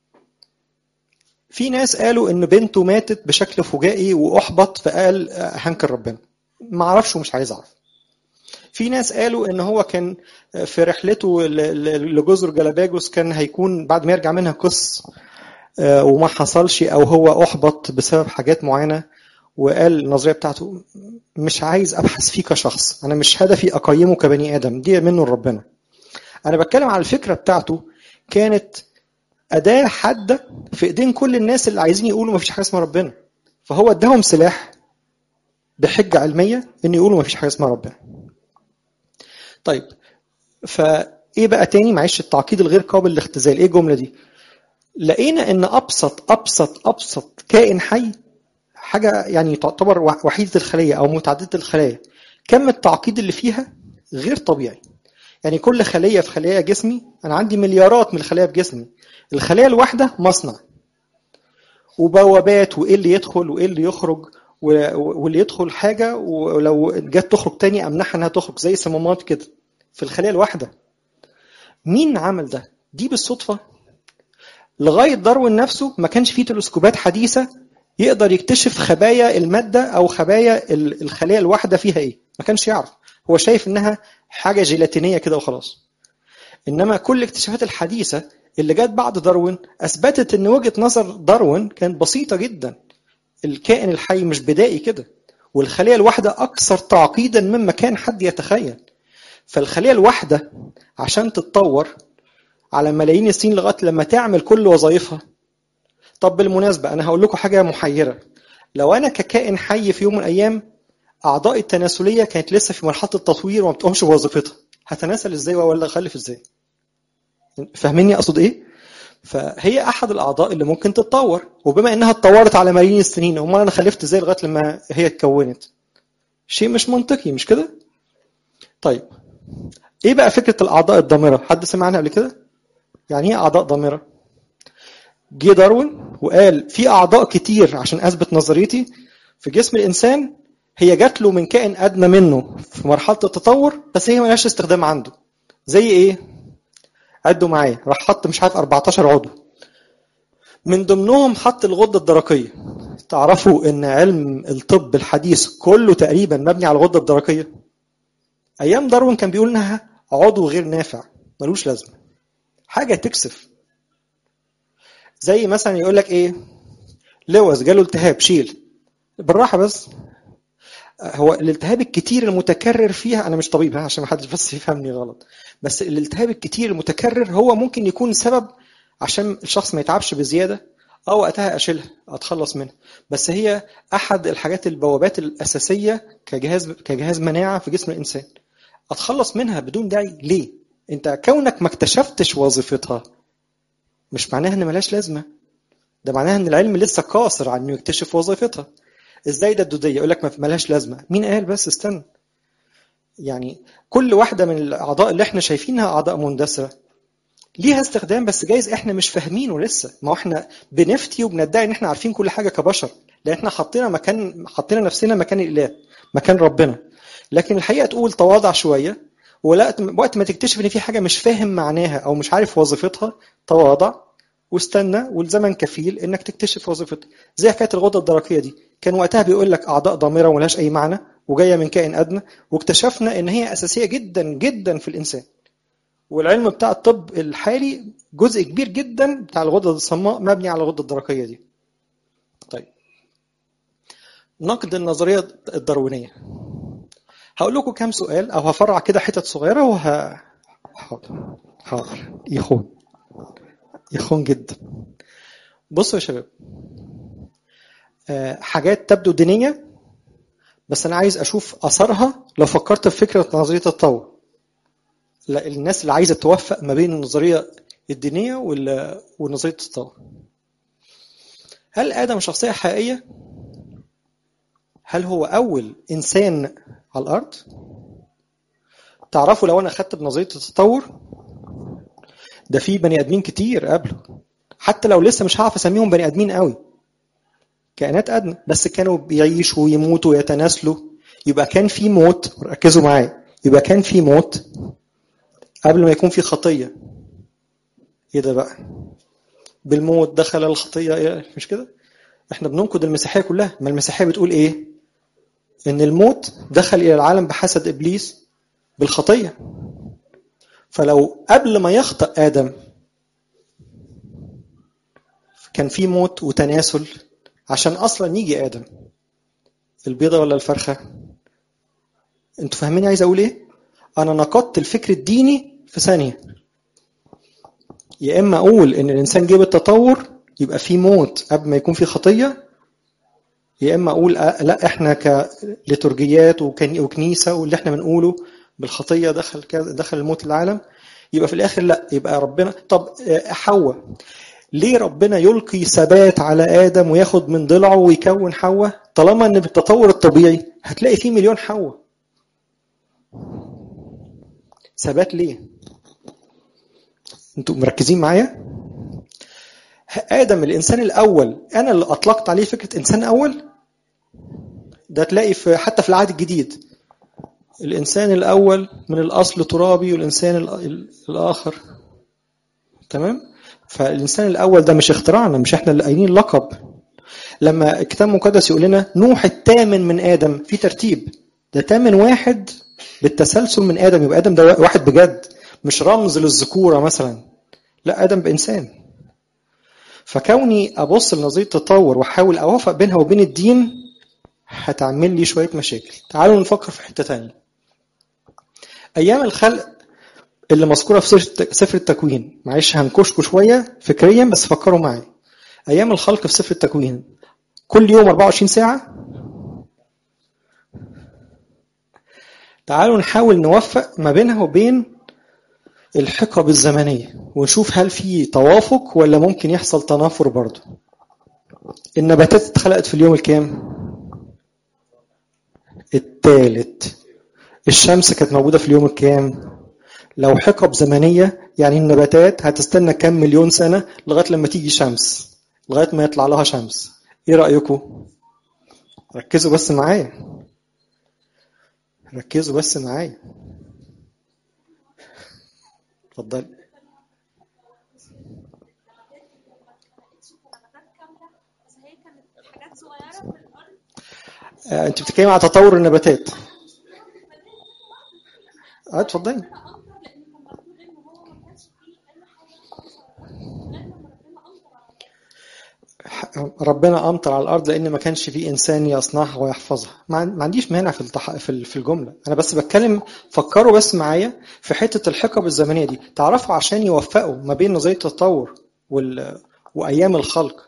A: في ناس قالوا ان بنته ماتت بشكل فجائي واحبط فقال هنكر ربنا ما اعرفش ومش عايز اعرف في ناس قالوا ان هو كان في رحلته لجزر جلاباجوس كان هيكون بعد ما يرجع منها قص وما حصلش او هو احبط بسبب حاجات معينه وقال النظريه بتاعته مش عايز ابحث فيه كشخص انا مش هدفي اقيمه كبني ادم دي منه لربنا انا بتكلم على الفكره بتاعته كانت اداه حاده في ايدين كل الناس اللي عايزين يقولوا ما فيش حاجه اسمها ربنا فهو اداهم سلاح بحجه علميه ان يقولوا ما فيش حاجه اسمها ربنا طيب فايه بقى تاني معلش التعقيد الغير قابل للاختزال ايه الجمله دي لقينا ان ابسط ابسط ابسط كائن حي حاجه يعني تعتبر وحيده الخليه او متعدده الخلايا كم التعقيد اللي فيها غير طبيعي يعني كل خليه في خلايا جسمي انا عندي مليارات من الخلايا في جسمي الخليه الواحده مصنع وبوابات وايه اللي يدخل وايه اللي يخرج واللي يدخل حاجه ولو جت تخرج تاني امنحها انها تخرج زي صمامات كده في الخليه الواحده مين عمل ده دي بالصدفه لغايه داروين نفسه ما كانش فيه تلسكوبات حديثه يقدر يكتشف خبايا الماده او خبايا الخليه الواحده فيها ايه ما كانش يعرف هو شايف انها حاجه جيلاتينيه كده وخلاص انما كل الاكتشافات الحديثه اللي جت بعد داروين اثبتت ان وجهه نظر داروين كانت بسيطه جدا الكائن الحي مش بدائي كده والخليه الواحده اكثر تعقيدا مما كان حد يتخيل فالخليه الواحده عشان تتطور على ملايين السنين لغايه لما تعمل كل وظائفها طب بالمناسبه انا هقول لكم حاجه محيره لو انا ككائن حي في يوم من الايام اعضائي التناسليه كانت لسه في مرحله التطوير وما بتقومش بوظيفتها هتناسل ازاي ولا اخلف ازاي فاهميني اقصد ايه فهي احد الاعضاء اللي ممكن تتطور وبما انها اتطورت على ملايين السنين امال انا خلفت ازاي لغايه لما هي اتكونت شيء مش منطقي مش كده طيب ايه بقى فكره الاعضاء الضامره حد سمع عنها قبل كده يعني ايه اعضاء ضامره جه داروين وقال في اعضاء كتير عشان اثبت نظريتي في جسم الانسان هي جات له من كائن ادنى منه في مرحله التطور بس هي ملهاش استخدام عنده زي ايه عدوا معايا راح حط مش عارف 14 عضو من ضمنهم حط الغده الدرقيه تعرفوا ان علم الطب الحديث كله تقريبا مبني على الغده الدرقيه ايام داروين كان بيقول انها عضو غير نافع ملوش لازمه حاجه تكسف زي مثلا يقول لك ايه لوز جاله التهاب شيل بالراحه بس هو الالتهاب الكتير المتكرر فيها انا مش طبيب عشان ما حدش بس يفهمني غلط بس الالتهاب الكتير المتكرر هو ممكن يكون سبب عشان الشخص ما يتعبش بزياده اه وقتها اشيلها اتخلص منها بس هي احد الحاجات البوابات الاساسيه كجهاز كجهاز مناعه في جسم الانسان اتخلص منها بدون داعي ليه انت كونك ما اكتشفتش وظيفتها مش معناها ان ملهاش لازمه ده معناها ان العلم لسه قاصر على انه يكتشف وظيفتها ازاي ده الدوديه يقول لك ملهاش لازمه مين قال بس استنى يعني كل واحده من الاعضاء اللي احنا شايفينها اعضاء مندثره ليها استخدام بس جايز احنا مش فاهمينه لسه ما احنا بنفتي وبندعي ان احنا عارفين كل حاجه كبشر لان احنا حطينا مكان حطينا نفسنا مكان الاله مكان ربنا لكن الحقيقه تقول تواضع شويه ولا وقت ما تكتشف ان في حاجه مش فاهم معناها او مش عارف وظيفتها تواضع واستنى والزمن كفيل انك تكتشف وظيفتها زي حكايه الغده الدرقيه دي كان وقتها بيقول لك اعضاء ضامره وملهاش اي معنى وجايه من كائن ادنى واكتشفنا ان هي اساسيه جدا جدا في الانسان والعلم بتاع الطب الحالي جزء كبير جدا بتاع الغده الصماء مبني على الغده الدرقيه دي طيب نقد النظريه الداروينيه هقول لكم كام سؤال او هفرع كده حتت صغيره وه حاضر حاضر يخون يخون جدا بصوا يا شباب حاجات تبدو دينيه بس انا عايز اشوف اثرها لو فكرت في فكره نظريه التطور لا الناس اللي عايزه توفق ما بين النظريه الدينيه ونظريه التطور هل ادم شخصيه حقيقيه هل هو اول انسان على الارض تعرفوا لو انا اخدت بنظريه التطور ده في بني ادمين كتير قبله حتى لو لسه مش هعرف اسميهم بني ادمين قوي كائنات ادنى بس كانوا بيعيشوا ويموتوا ويتناسلوا يبقى كان في موت ركزوا معايا يبقى كان في موت قبل ما يكون في خطيه ايه ده بقى بالموت دخل الخطيه مش كده احنا بننقد المسيحيه كلها ما المسيحيه بتقول ايه ان الموت دخل الى العالم بحسد ابليس بالخطيه فلو قبل ما يخطئ ادم كان في موت وتناسل عشان اصلا يجي ادم البيضه ولا الفرخه انتوا فاهمين عايز اقول ايه انا نقدت الفكر الديني في ثانيه يا اما اقول ان الانسان جه بالتطور يبقى في موت قبل ما يكون في خطيه يا اما اقول لا احنا كليتورجيات وكنيسه واللي احنا بنقوله بالخطيه دخل دخل الموت العالم يبقى في الاخر لا يبقى ربنا طب حواء ليه ربنا يلقي ثبات على ادم وياخد من ضلعه ويكون حواء طالما ان بالتطور الطبيعي هتلاقي فيه مليون حواء ثبات ليه انتوا مركزين معايا ادم الانسان الاول انا اللي اطلقت عليه فكره انسان اول ده تلاقي في حتى في العهد الجديد الانسان الاول من الاصل ترابي والانسان الاخر تمام فالانسان الاول ده مش اختراعنا مش احنا اللي قايلين اللقب لما الكتاب المقدس يقول لنا نوح الثامن من ادم في ترتيب ده ثامن واحد بالتسلسل من ادم يبقى ادم ده واحد بجد مش رمز للذكوره مثلا لا ادم بانسان فكوني ابص لنظريه التطور واحاول اوافق بينها وبين الدين هتعمل لي شويه مشاكل تعالوا نفكر في حته ثانيه ايام الخلق اللي مذكوره في سفر التكوين معلش هنكشكوا شويه فكريا بس فكروا معايا ايام الخلق في سفر التكوين كل يوم 24 ساعه تعالوا نحاول نوفق ما بينها وبين الحقب الزمنية ونشوف هل في توافق ولا ممكن يحصل تنافر برضه النباتات اتخلقت في اليوم الكام الثالث الشمس كانت موجودة في اليوم الكام لو حقب زمنية يعني النباتات هتستنى كام مليون سنة لغاية لما تيجي شمس لغاية ما يطلع لها شمس ايه رأيكم ركزوا بس معايا ركزوا بس معايا اتفضل آه، انت بتتكلم على تطور النباتات اه اتفضلي ربنا امطر على الارض لان ما كانش في انسان يصنعها ويحفظها ما عنديش مانع في التح... في في الجمله انا بس بتكلم فكروا بس معايا في حته الحقب الزمنيه دي تعرفوا عشان يوفقوا ما بين نظريه التطور وال... وايام الخلق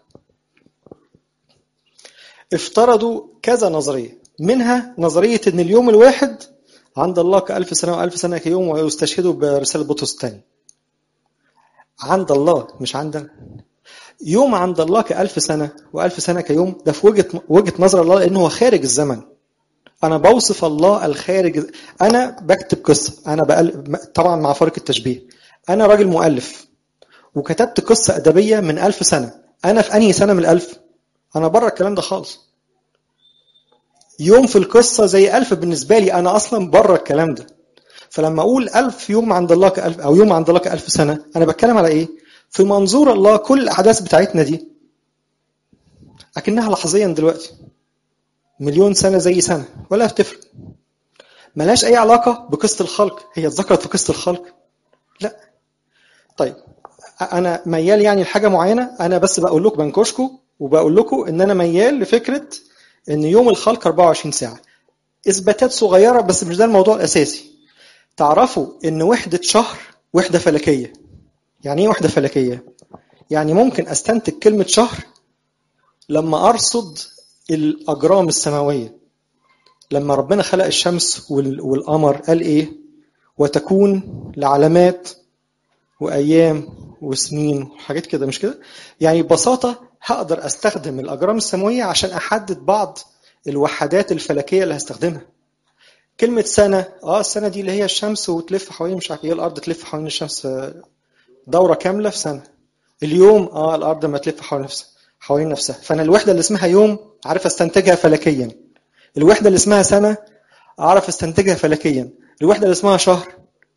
A: افترضوا كذا نظريه منها نظريه ان اليوم الواحد عند الله كألف سنة وألف سنة كيوم ويستشهدوا برسالة بطرس الثاني عند الله مش عندنا يوم عند الله كألف سنة وألف سنة كيوم ده في وجهة وجهة نظر الله لأنه هو خارج الزمن أنا بوصف الله الخارج أنا بكتب قصة أنا بقل... طبعا مع فرق التشبيه أنا راجل مؤلف وكتبت قصة أدبية من ألف سنة أنا في أنهي سنة من الألف أنا بره الكلام ده خالص يوم في القصة زي ألف بالنسبة لي أنا أصلا بره الكلام ده فلما أقول ألف يوم عند الله كألف أو يوم عند الله كألف سنة أنا بتكلم على إيه؟ في منظور الله كل الأحداث بتاعتنا دي أكنها لحظيا دلوقتي مليون سنة زي سنة ولا بتفرق ملاش أي علاقة بقصة الخلق هي اتذكرت في قصة الخلق لا طيب أنا ميال يعني لحاجة معينة أنا بس بقول لكم بنكشكم وبقول لكم إن أنا ميال لفكرة إن يوم الخلق 24 ساعة إثباتات صغيرة بس مش ده الموضوع الأساسي تعرفوا إن وحدة شهر وحدة فلكية يعني ايه وحده فلكيه يعني ممكن استنتج كلمه شهر لما ارصد الاجرام السماويه لما ربنا خلق الشمس والقمر قال ايه وتكون لعلامات وايام وسنين وحاجات كده مش كده يعني ببساطه هقدر استخدم الاجرام السماويه عشان احدد بعض الوحدات الفلكيه اللي هستخدمها كلمة سنة اه السنة دي اللي هي الشمس وتلف حوالين مش عارف ايه الأرض تلف حوالين الشمس دورة كاملة في سنة اليوم اه الأرض ما تلف حول نفسها حوالين نفسها فأنا الوحدة اللي اسمها يوم عارف استنتجها فلكيا الوحدة اللي اسمها سنة أعرف استنتجها فلكيا الوحدة اللي اسمها شهر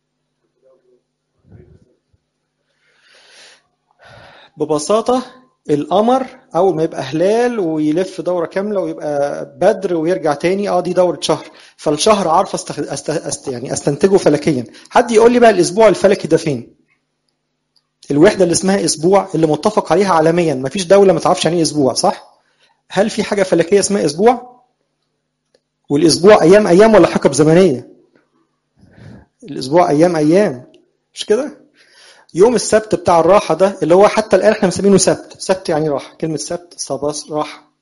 A: ببساطة القمر أول ما يبقى هلال ويلف دورة كاملة ويبقى بدر ويرجع تاني اه دي دورة شهر فالشهر عارف أست... أست... أست... يعني استنتجه فلكيا حد يقول لي بقى الأسبوع الفلكي ده فين؟ الوحده اللي اسمها اسبوع اللي متفق عليها عالميا مفيش دوله ما تعرفش يعني ايه اسبوع صح هل في حاجه فلكيه اسمها اسبوع والاسبوع ايام ايام ولا حقب زمنيه الاسبوع ايام ايام مش كده يوم السبت بتاع الراحه ده اللي هو حتى الان احنا مسمينه سبت سبت يعني راحه كلمه سبت صباص راحه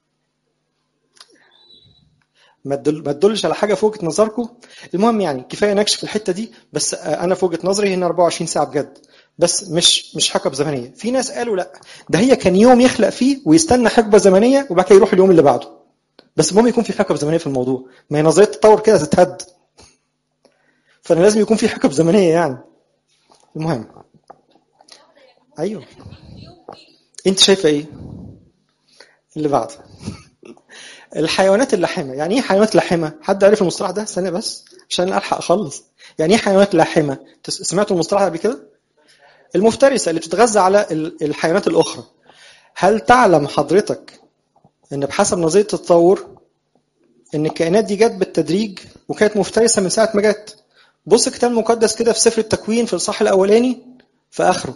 A: ما تدلش على حاجه في وجهه نظركم المهم يعني كفايه نكشف الحته دي بس انا في وجهه نظري هنا 24 ساعه بجد بس مش مش حقب زمنيه في ناس قالوا لا ده هي كان يوم يخلق فيه ويستنى حقبه زمنيه وبعد كده يروح اليوم اللي بعده بس المهم يكون في حقب زمنيه في الموضوع ما هي نظريه التطور كده تتهد فانا لازم يكون في حقب زمنيه يعني المهم ايوه انت شايفه ايه اللي بعده الحيوانات اللاحمه يعني ايه حيوانات لاحمه حد عارف المصطلح ده ثانيه بس عشان الحق اخلص يعني ايه حيوانات لاحمه سمعتوا المصطلح ده قبل كده المفترسة اللي بتتغذى على الحيوانات الأخرى هل تعلم حضرتك أن بحسب نظرية التطور أن الكائنات دي جت بالتدريج وكانت مفترسة من ساعة ما جت بص الكتاب المقدس كده في سفر التكوين في الصح الأولاني في آخره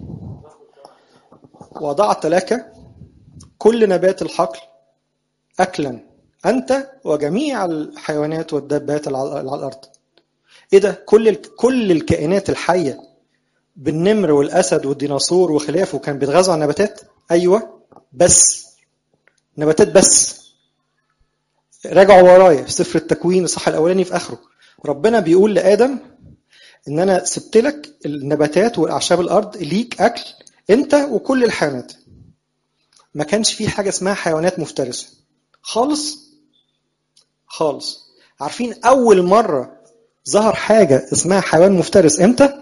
A: وضعت لك كل نبات الحقل أكلا أنت وجميع الحيوانات والدابات على الأرض إيه ده كل كل الكائنات الحية بالنمر والاسد والديناصور وخلافه كان بيتغذوا على النباتات ايوه بس نباتات بس راجعوا ورايا في سفر التكوين الصح الاولاني في اخره ربنا بيقول لادم ان انا سبت لك النباتات والاعشاب الارض ليك اكل انت وكل الحيوانات ما كانش في حاجه اسمها حيوانات مفترسه خالص خالص عارفين اول مره ظهر حاجه اسمها حيوان مفترس امتى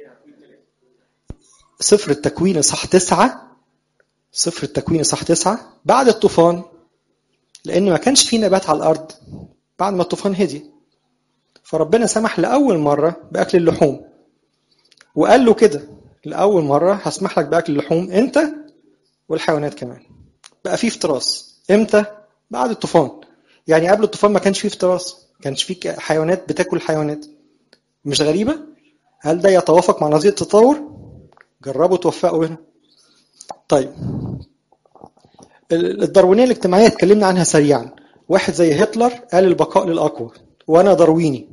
A: سفر التكوين صح تسعة سفر التكوين صح تسعة بعد الطوفان لأن ما كانش في نبات على الأرض بعد ما الطوفان هدي فربنا سمح لأول مرة بأكل اللحوم وقال له كده لأول مرة هسمح لك بأكل اللحوم أنت والحيوانات كمان بقى في افتراس امتى؟ بعد الطوفان يعني قبل الطوفان ما كانش فيه افتراس ما كانش فيه حيوانات بتاكل حيوانات مش غريبة؟ هل ده يتوافق مع نظرية التطور؟ جربوا توفقوا هنا طيب الداروينيه الاجتماعيه اتكلمنا عنها سريعا واحد زي هتلر قال البقاء للاقوى وانا دارويني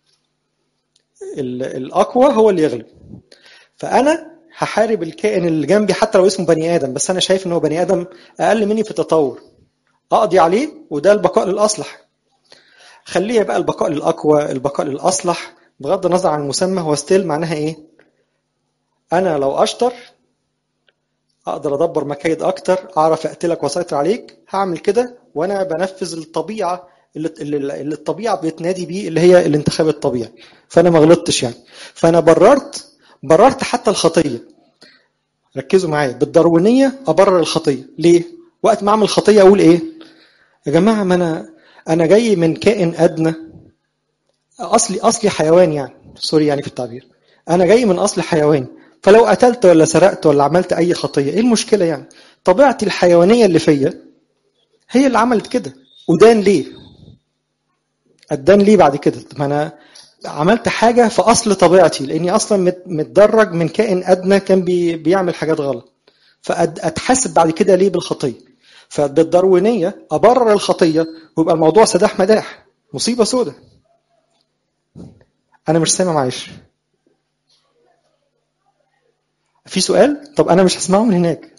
A: الاقوى هو اللي يغلب فانا هحارب الكائن اللي جنبي حتى لو اسمه بني ادم بس انا شايف ان هو بني ادم اقل مني في التطور اقضي عليه وده البقاء للاصلح خليه بقى البقاء للاقوى البقاء للاصلح بغض النظر عن المسمى هو ستيل معناها ايه انا لو اشطر اقدر ادبر مكايد اكتر اعرف اقتلك واسيطر عليك هعمل كده وانا بنفذ الطبيعه اللي, اللي الطبيعه بتنادي بيه اللي هي الانتخاب الطبيعي فانا ما غلطتش يعني فانا بررت بررت حتى الخطيه ركزوا معايا بالداروينيه ابرر الخطيه ليه وقت ما اعمل خطيه اقول ايه يا جماعه ما انا انا جاي من كائن ادنى اصلي اصلي حيوان يعني سوري يعني في التعبير انا جاي من اصل حيواني فلو قتلت ولا سرقت ولا عملت اي خطيه ايه المشكله يعني طبيعتي الحيوانيه اللي فيا هي اللي عملت كده ودان ليه ادان ليه بعد كده ما انا عملت حاجه في اصل طبيعتي لاني اصلا متدرج من كائن ادنى كان بي بيعمل حاجات غلط فاتحاسب بعد كده ليه بالخطيه فبالداروينيه ابرر الخطيه ويبقى الموضوع سداح مداح مصيبه سودة انا مش سامع معلش في سؤال طب انا مش هسمعه من هناك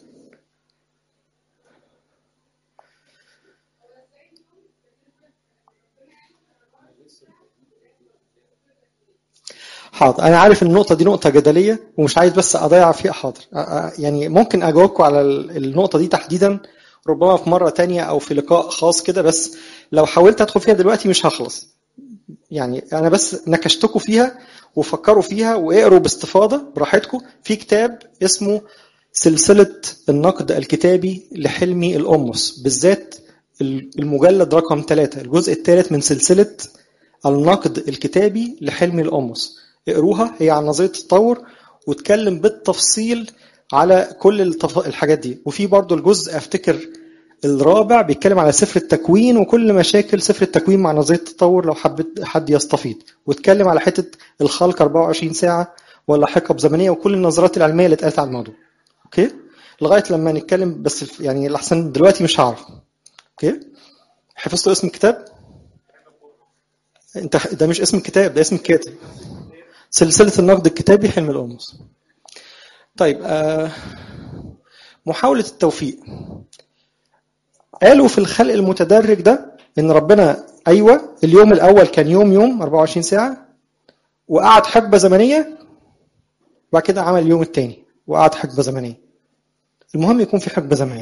A: حاضر انا عارف ان النقطه دي نقطه جدليه ومش عايز بس اضيع فيها حاضر يعني ممكن اجاوبكم على النقطه دي تحديدا ربما في مره تانية او في لقاء خاص كده بس لو حاولت ادخل فيها دلوقتي مش هخلص يعني انا بس نكشتكم فيها وفكروا فيها واقروا باستفاضه براحتكم في كتاب اسمه سلسله النقد الكتابي لحلمي القمص بالذات المجلد رقم ثلاثة الجزء الثالث من سلسله النقد الكتابي لحلمي القمص اقروها هي عن نظريه التطور واتكلم بالتفصيل على كل الحاجات دي وفي برضو الجزء افتكر الرابع بيتكلم على سفر التكوين وكل مشاكل سفر التكوين مع نظريه التطور لو حبيت حد يستفيض واتكلم على حته الخلق 24 ساعه ولا حقب زمنيه وكل النظريات العلميه اللي اتقالت على الموضوع اوكي لغايه لما نتكلم بس يعني الاحسن دلوقتي مش هعرف اوكي حفظتوا اسم الكتاب انت ده مش اسم الكتاب ده اسم الكاتب سلسله النقد الكتابي حلم القمص طيب آه محاوله التوفيق قالوا في الخلق المتدرج ده ان ربنا ايوه اليوم الاول كان يوم يوم 24 ساعه وقعد حقبه زمنيه وبعد كده عمل اليوم الثاني وقعد حقبه زمنيه المهم يكون في حقبه زمنيه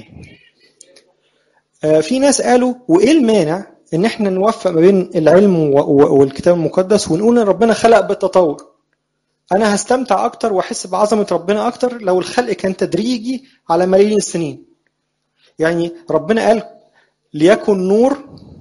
A: في ناس قالوا وايه المانع ان احنا نوفق ما بين العلم والكتاب المقدس ونقول ان ربنا خلق بالتطور انا هستمتع اكتر واحس بعظمه ربنا اكتر لو الخلق كان تدريجي على ملايين السنين يعني ربنا قال ليكن نور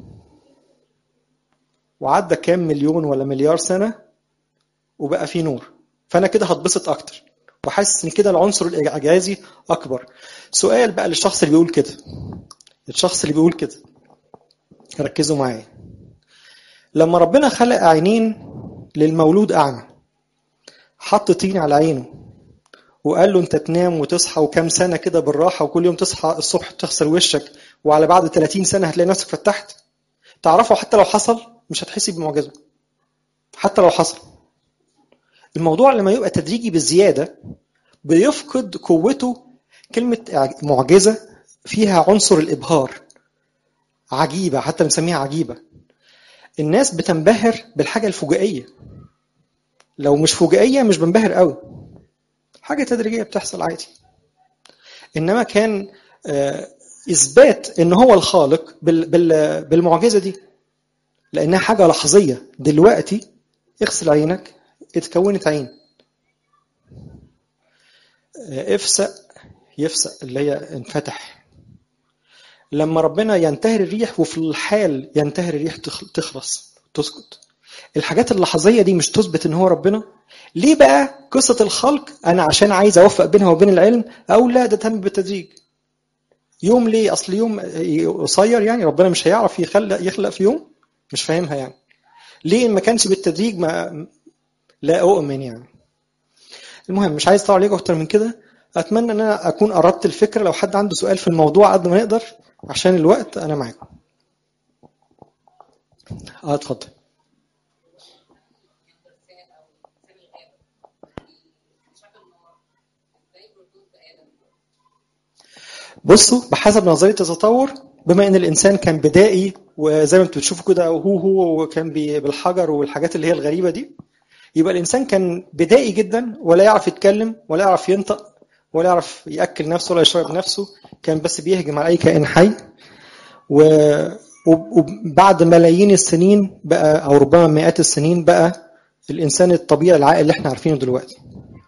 A: وعدى كام مليون ولا مليار سنة وبقى في نور فأنا كده هتبسط أكتر وحاسس إن كده العنصر الإعجازي أكبر سؤال بقى للشخص اللي بيقول كده الشخص اللي بيقول كده ركزوا معايا لما ربنا خلق عينين للمولود أعمى حط طين على عينه وقال له انت تنام وتصحى وكام سنه كده بالراحه وكل يوم تصحى الصبح تغسل وشك وعلى بعد 30 سنه هتلاقي نفسك فتحت تعرفوا حتى لو حصل مش هتحسي بمعجزه حتى لو حصل الموضوع لما يبقى تدريجي بالزياده بيفقد قوته كلمه معجزه فيها عنصر الابهار عجيبه حتى بنسميها عجيبه الناس بتنبهر بالحاجه الفجائيه لو مش فجائيه مش بنبهر قوي حاجه تدريجيه بتحصل عادي انما كان آه، اثبات ان هو الخالق بال- بال- بالمعجزه دي لانها حاجه لحظيه دلوقتي اغسل عينك اتكونت عين آه، افسق يفسق اللي هي انفتح لما ربنا ينتهر الريح وفي الحال ينتهر الريح تخ- تخلص تسكت الحاجات اللحظيه دي مش تثبت ان هو ربنا ليه بقى قصه الخلق انا عشان عايز اوفق بينها وبين العلم او لا ده تم بالتدريج يوم ليه اصل يوم قصير يعني ربنا مش هيعرف يخلق يخلق في يوم مش فاهمها يعني ليه ما كانش بالتدريج ما لا اؤمن يعني المهم مش عايز اطول عليكم اكتر من كده اتمنى ان انا اكون قربت الفكره لو حد عنده سؤال في الموضوع قد ما نقدر عشان الوقت انا معاكم اه اتفضل بصوا بحسب نظريه التطور بما ان الانسان كان بدائي وزي ما انتم بتشوفوا كده هو هو وكان بي- بالحجر والحاجات اللي هي الغريبه دي يبقى الانسان كان بدائي جدا ولا يعرف يتكلم ولا يعرف ينطق ولا يعرف ياكل نفسه ولا يشرب نفسه كان بس بيهجم على اي كائن حي و وب- وبعد ملايين السنين بقى او ربما مئات السنين بقى الانسان الطبيعي العاقل اللي احنا عارفينه دلوقتي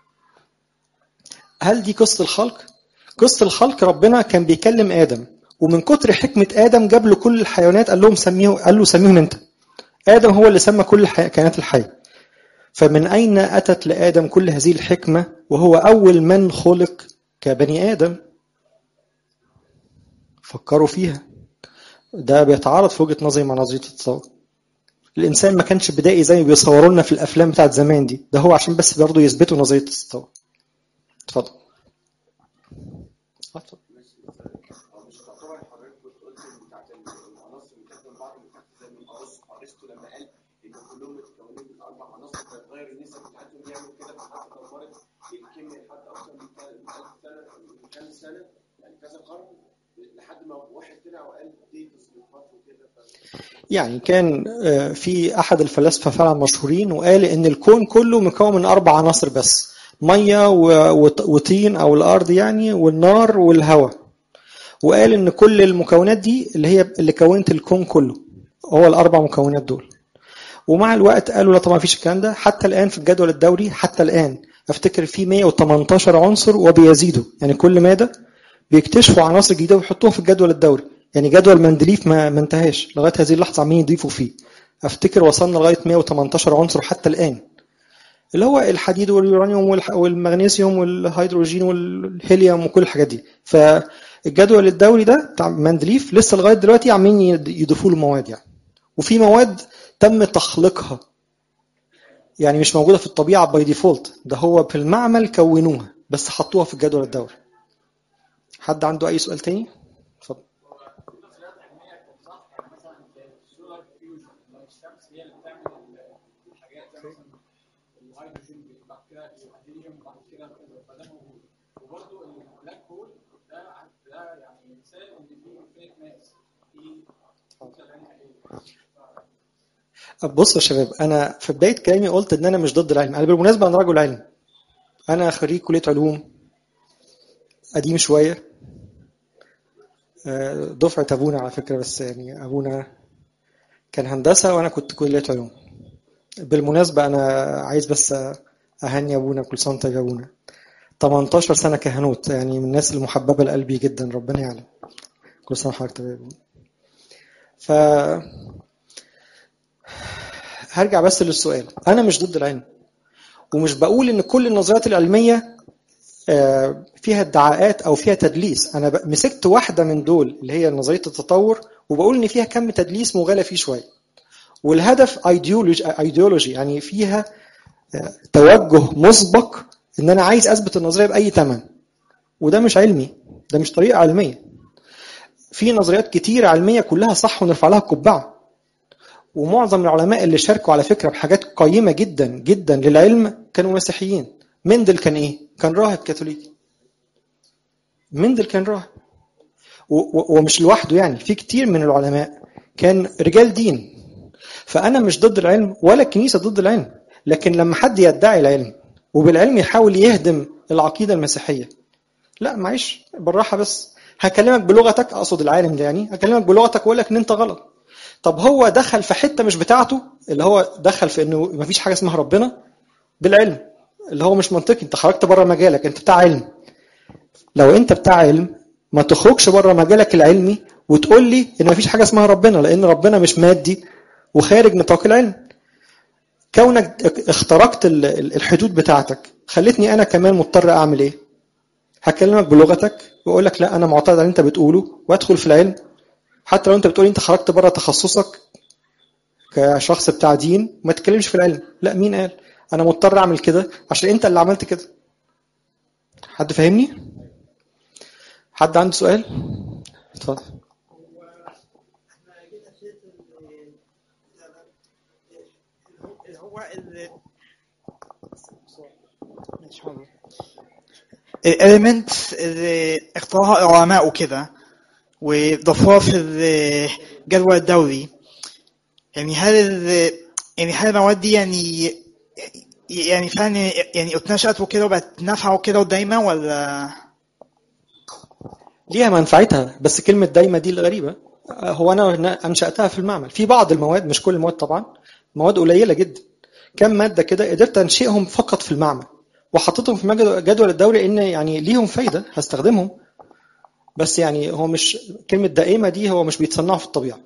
A: هل دي قصه الخلق قصه الخلق ربنا كان بيكلم ادم ومن كتر حكمه ادم جاب له كل الحيوانات قال لهم سميه قال له سميهم انت ادم هو اللي سمى كل الحي- الكائنات الحيه فمن اين اتت لادم كل هذه الحكمه وهو اول من خلق كبني ادم فكروا فيها ده بيتعارض في وجهه نظري مع نظريه التصور الانسان ما كانش بدائي زي ما بيصوروا لنا في الافلام بتاعت زمان دي ده هو عشان بس برضه يثبتوا نظريه التصور اتفضل اتفضل
B: مش تعتبر حضرتك كنت قلت إن بتاعت العناصر اللي كانت من بعض اللي كانت زي من أرسطو أرسطو لما قال إن كلهم متكونين من أربع عناصر فيتغير النسب بتاعتهم يعمل كده فحتى دمرت الكيمياء لحد أكثر من 1000 سنة من كام سنة يعني كذا قرن لحد ما واحد طلع وقال دي تصنيفات وكده ف-
A: يعني كان آه، في احد الفلاسفه فعلا مشهورين وقال ان الكون كله مكون من اربع عناصر بس ميه و- وط- وطين او الارض يعني والنار والهواء وقال ان كل المكونات دي اللي هي اللي كونت الكون كله هو الاربع مكونات دول ومع الوقت قالوا لا طبعا مفيش الكلام ده حتى الان في الجدول الدوري حتى الان افتكر في 118 عنصر وبيزيدوا يعني كل ماده بيكتشفوا عناصر جديده ويحطوها في الجدول الدوري يعني جدول مندليف ما ما انتهاش لغايه هذه اللحظه عمالين يضيفوا فيه افتكر وصلنا لغايه 118 عنصر حتى الان اللي هو الحديد واليورانيوم والح- والمغنيسيوم والهيدروجين والهيليوم وكل الحاجات دي فالجدول الدوري ده بتاع مندليف لسه لغايه دلوقتي عاملين يد- يضيفوا له مواد يعني وفي مواد تم تخليقها يعني مش موجوده في الطبيعه باي ديفولت ده هو في المعمل كونوها بس حطوها في الجدول الدوري حد عنده اي سؤال تاني اتفضل
C: الشمس هي اللي بتعمل الحاجات زي مثلا الهيدروجين بعد كده الهيليوم بعد كده فده موجود وبرده البلاك هول ده ده يعني مثال ان في انفينيت ماس في كتله غنيه
A: بص يا شباب انا في بدايه كلامي قلت ان انا مش ضد العلم انا بالمناسبه انا رجل علم انا خريج كليه علوم قديم شويه آه، دفعه ابونا على فكره بس يعني ابونا كان هندسه وانا كنت كليه علوم بالمناسبه انا عايز بس اهني ابونا كل سنه وأنت طيب يا ابونا 18 سنه كهنوت يعني من الناس المحببه لقلبي جدا ربنا يعلم كل سنه وحضرتك طيب يا ابونا ف هرجع بس للسؤال انا مش ضد العلم ومش بقول ان كل النظريات العلميه آه، فيها ادعاءات او فيها تدليس انا ب- مسكت واحده من دول اللي هي نظريه التطور وبقول ان فيها كم تدليس مغالى فيه شويه والهدف ايديولوجي ايديولوجي يعني فيها آه، توجه مسبق ان انا عايز اثبت النظريه باي ثمن وده مش علمي ده مش طريقه علميه في نظريات كتير علميه كلها صح ونرفع لها قبعه ومعظم العلماء اللي شاركوا على فكره بحاجات قيمه جدا جدا للعلم كانوا مسيحيين مندل كان ايه كان راهب كاثوليكي مندل كان راهب و- و- ومش لوحده يعني في كتير من العلماء كان رجال دين فانا مش ضد العلم ولا الكنيسه ضد العلم لكن لما حد يدعي العلم وبالعلم يحاول يهدم العقيده المسيحيه لا معيش بالراحه بس هكلمك بلغتك اقصد العالم ده يعني هكلمك بلغتك واقول لك ان انت غلط طب هو دخل في حته مش بتاعته اللي هو دخل في انه مفيش حاجه اسمها ربنا بالعلم اللي هو مش منطقي انت خرجت بره مجالك انت بتاع علم لو انت بتاع علم ما تخرجش بره مجالك العلمي وتقول لي ان مفيش حاجه اسمها ربنا لان ربنا مش مادي وخارج نطاق العلم كونك اخترقت ال- ال- الحدود بتاعتك خلتني انا كمان مضطر اعمل ايه هكلمك بلغتك واقول لك لا انا معترض على اللي انت بتقوله وادخل في العلم حتى لو انت بتقول انت خرجت بره تخصصك كشخص بتاع دين ما تتكلمش في العلم لا مين قال انا مضطر اعمل كده عشان انت اللي عملت كده حد فاهمني حد عنده سؤال اتفضل
D: احنا جينا سيره ال- اللي هو ال مش حاضر. الاليمنت اللي اختارها العلماء وكده وضافوها في الجدول الدوري يعني هل ال- يعني هل المواد دي يعني يعني فعلا يعني اتنشأت وكده وبقت نافعة وكده ودايما ولا
A: ليها منفعتها بس كلمة دايمة دي الغريبة هو أنا أنشأتها في المعمل في بعض المواد مش كل المواد طبعا مواد قليلة جدا كم مادة كده قدرت أنشئهم فقط في المعمل وحطيتهم في مجد- جدول الدوري إن يعني ليهم فايدة هستخدمهم بس يعني هو مش كلمة دائمة دي هو مش بيتصنعوا في الطبيعة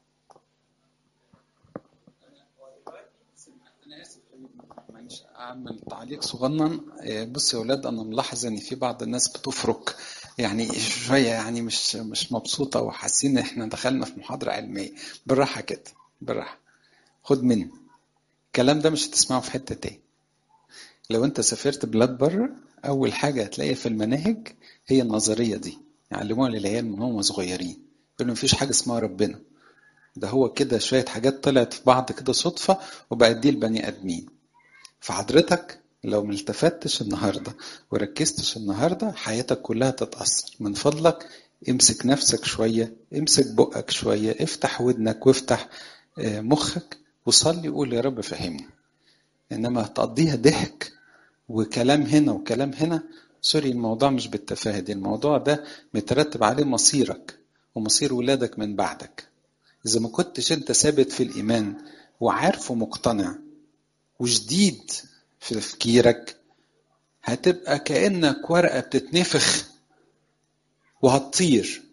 E: انا اسف معلش اعمل تعليق صغنن آه، بصوا يا اولاد انا ملاحظ ان في بعض الناس بتفرك يعني شويه يعني مش مش مبسوطه وحاسين ان احنا دخلنا في محاضره علميه بالراحه كده بالراحه خد مني الكلام ده مش هتسمعه في حته تاني لو انت سافرت بلاد بره اول حاجه هتلاقيها في المناهج هي النظريه دي يعلموها للعيال من هم صغيرين يقولوا مفيش حاجه اسمها ربنا ده هو كده شويه حاجات طلعت في بعض كده صدفه وبقت دي البني ادمين فحضرتك لو ما التفتش النهارده وركزتش النهارده حياتك كلها تتأثر من فضلك امسك نفسك شوية امسك بقك شوية افتح ودنك وافتح آه، مخك وصلي وقول يا رب فهمني انما تقضيها ضحك وكلام هنا وكلام هنا سوري الموضوع مش بالتفاهة دي الموضوع ده مترتب عليه مصيرك ومصير ولادك من بعدك إذا ما كنتش أنت ثابت في الإيمان وعارف ومقتنع وجديد في تفكيرك هتبقى كأنك ورقة بتتنفخ وهتطير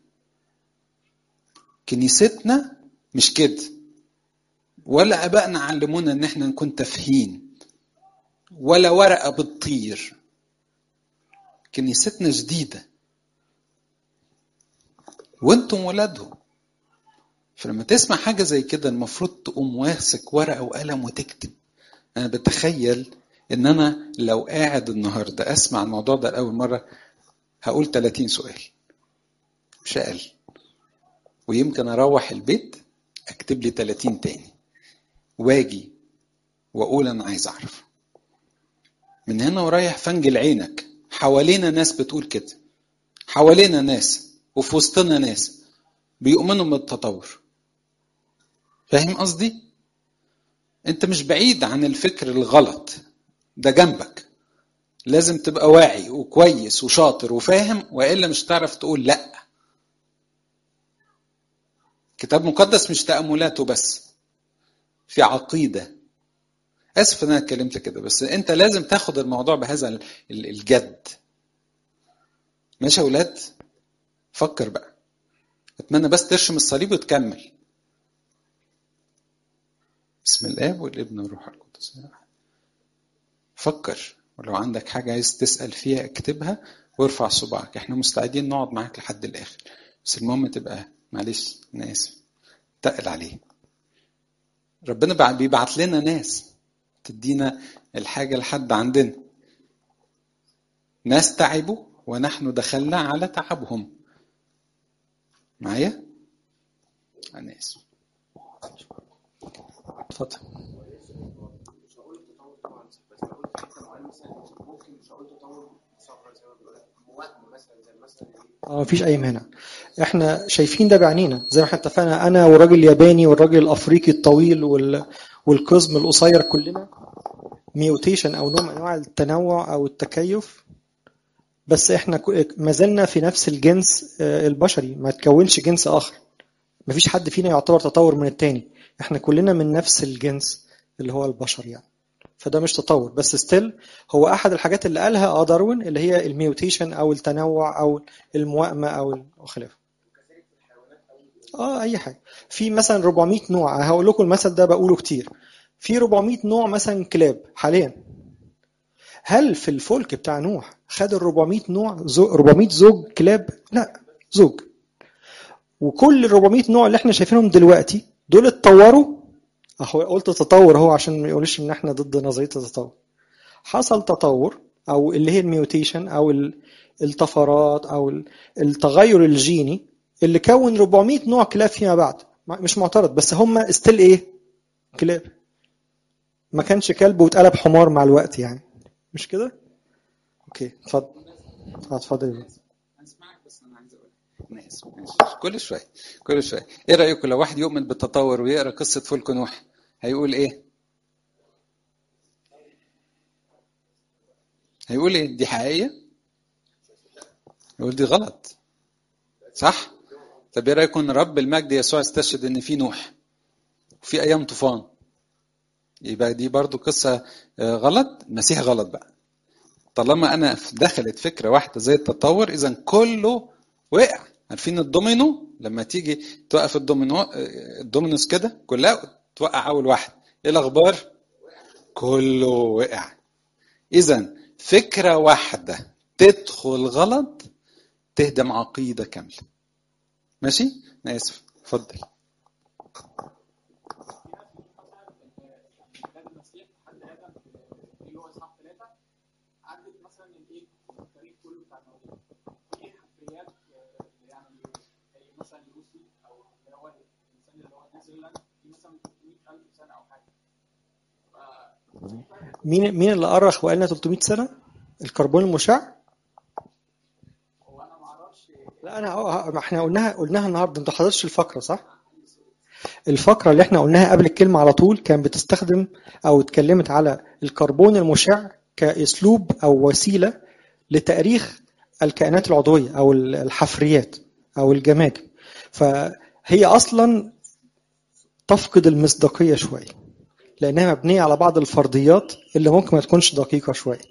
E: كنيستنا مش كده ولا ابائنا علمونا ان احنا نكون تافهين ولا ورقه بتطير كنيستنا جديده وانتم ولادهم فلما تسمع حاجه زي كده المفروض تقوم ماسك ورقه وقلم وتكتب انا بتخيل ان انا لو قاعد النهارده اسمع الموضوع ده لاول مره هقول 30 سؤال مش اقل ويمكن اروح البيت اكتب لي 30 تاني واجي واقول انا عايز اعرف من هنا ورايح فنجل عينك حوالينا ناس بتقول كده حوالينا ناس وفي وسطنا ناس بيؤمنوا بالتطور فاهم قصدي انت مش بعيد عن الفكر الغلط ده جنبك لازم تبقى واعي وكويس وشاطر وفاهم والا مش هتعرف تقول لا كتاب مقدس مش تأملاته بس في عقيدة اسف ان انا اتكلمت كده بس انت لازم تاخد الموضوع بهذا ال- ال- الجد ماشي يا اولاد فكر بقى اتمنى بس ترشم الصليب وتكمل بسم الاب والابن والروح القدس فكر ولو عندك حاجة عايز تسأل فيها اكتبها وارفع صباعك احنا مستعدين نقعد معاك لحد الاخر بس المهم تبقى معلش انا اسف تقل عليه ربنا بع- بيبعت لنا ناس تدينا الحاجة لحد عندنا ناس تعبوا ونحن دخلنا على تعبهم معايا انا اسف اتفضل
B: مش هقول التطور طبعا بس هقول في حته معينه مثلا ممكن مش هقول تطور ثغره زي ما بيقول لك موائمه مثلا زي مثلا ايه
A: اه مفيش اي مانع احنا شايفين ده بعينينا زي ما احنا اتفقنا انا والراجل الياباني والراجل الافريقي الطويل وال... والقزم القصير كلنا ميوتيشن او نوع من انواع التنوع او التكيف بس احنا ك- ما زلنا في نفس الجنس آه، البشري ما تكونش جنس اخر ما فيش حد فينا يعتبر تطور من التاني احنا كلنا من نفس الجنس اللي هو البشر يعني فده مش تطور بس ستيل هو احد الحاجات اللي قالها اه داروين اللي هي الميوتيشن او التنوع او الموائمه او خلافه اه اي حاجه في مثلا 400 نوع هقول لكم المثل ده بقوله كتير في 400 نوع مثلا كلاب حاليا هل في الفلك بتاع نوح خد ال 400 نوع زو 400 زوج كلاب لا زوج وكل ال 400 نوع اللي احنا شايفينهم دلوقتي دول اتطوروا اهو قلت تطور اهو عشان ما يقولش ان احنا ضد نظريه التطور حصل تطور او اللي هي الميوتيشن او ال- الطفرات او ال- التغير الجيني اللي كون 400 نوع كلاب فيما بعد ما- مش معترض بس هم استيل ايه كلاب ما كانش كلب واتقلب حمار مع الوقت يعني مش كده اوكي اتفضل آه، اتفضل يا بيه.
E: هسمعك بس انا عايز اقول انا اسف ماشي. كل شويه كل شويه ايه رايكم لو واحد يؤمن بالتطور ويقرا قصه فلك نوح هيقول ايه هيقول ايه دي حقيقيه يقول دي غلط صح طب ايه رايكم ان رب المجد يسوع استشهد ان في نوح وفي ايام طوفان يبقى دي برضو قصه آه، غلط المسيح غلط بقى طالما انا دخلت فكره واحده زي التطور اذا كله وقع عارفين الدومينو لما تيجي توقف الدومينو الدومينوس كده كلها توقع اول واحد ايه الاخبار كله وقع اذا فكره واحده تدخل غلط تهدم عقيده كامله ماشي انا اسف اتفضل
C: كتاب المسيح حد ادم اللي هو اصحاح ثلاثه عدت مثلا الايه التاريخ كله بتاع الموضوع في حفريات آه، يعني زي مثلا لوسي او اللي هو الانسان اللي هو نيوزيلاند في مثلا 300000 سنه او حاجه ف-
A: مين مين اللي أرخ وقال لنا 300 سنة؟ الكربون المشع؟
C: هو انا ما اعرفش
A: لا أنا أه ما إحنا قلناها قلناها النهاردة أنت حضرتش الفقرة صح؟ الفقرة اللي إحنا قلناها قبل الكلمة على طول كان بتستخدم أو اتكلمت على الكربون المشع كأسلوب أو وسيلة لتأريخ الكائنات العضوية أو الحفريات أو الجماجم فهي أصلا تفقد المصداقية شوية لأنها مبنية على بعض الفرضيات اللي ممكن ما تكونش دقيقة شوية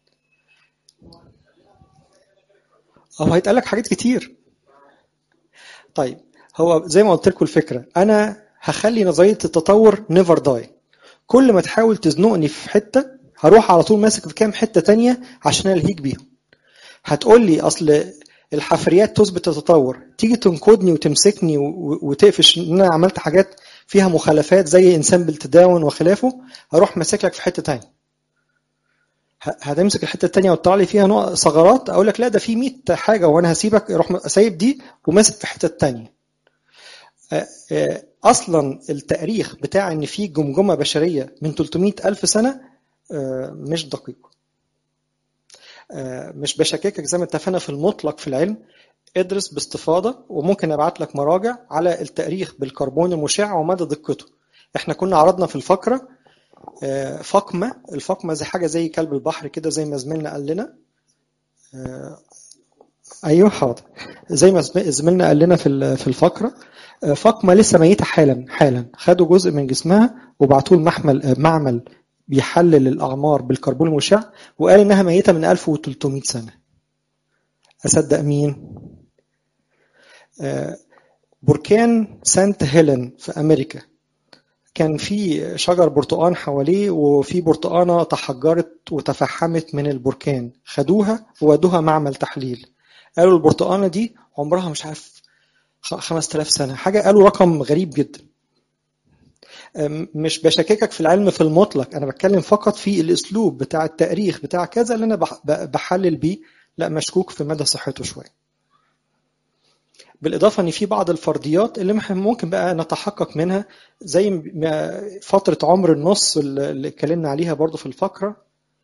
A: أو هيتقال لك حاجات كتير طيب هو زي ما قلت لكم الفكرة أنا هخلي نظرية التطور نيفر داي كل ما تحاول تزنقني في حتة هروح على طول ماسك في كام حتة تانية عشان ألهيك بيهم هتقول لي أصل الحفريات تثبت التطور تيجي تنقدني وتمسكني و- وتقفش ان انا عملت حاجات فيها مخالفات زي انسان بالتداون وخلافه هروح ماسك لك في حته تانية ه- هتمسك الحته التانية وتطلع لي فيها نوع ثغرات اقول لك لا ده في 100 حاجه وانا هسيبك اروح سايب دي وماسك في حته تانية آه، آه، اصلا التاريخ بتاع ان في جمجمه بشريه من 300 الف سنه آه، مش دقيق آه، مش بشككك زي ما اتفقنا في المطلق في العلم ادرس باستفاضه وممكن ابعت لك مراجع على التاريخ بالكربون المشع ومدى دقته احنا كنا عرضنا في الفقره آه، فقمه الفقمه زي حاجه زي كلب البحر كده زي ما زميلنا قال لنا آه، ايوه حاضر زي ما زم- زميلنا قال لنا في ال- في الفقره آه، فقمه لسه ميته حالا حالا خدوا جزء من جسمها وبعتوه لمحمل آه، معمل بيحلل الاعمار بالكربون المشع وقال انها ميته من 1300 سنه اصدق مين آه، بركان سانت هيلين في امريكا كان في شجر برتقان حواليه وفي برتقانه تحجرت وتفحمت من البركان خدوها وودوها معمل تحليل قالوا البرتقانه دي عمرها مش عارف خ- 5000 سنه حاجه قالوا رقم غريب جدا أم، مش بشككك في العلم في المطلق انا بتكلم فقط في الاسلوب بتاع التاريخ بتاع كذا اللي انا بح- ب- بحلل بيه لا مشكوك في مدى صحته شويه بالاضافه ان في بعض الفرضيات اللي مح- ممكن بقى نتحقق منها زي ما فتره عمر النص اللي اللي اتكلمنا عليها برضو في الفقره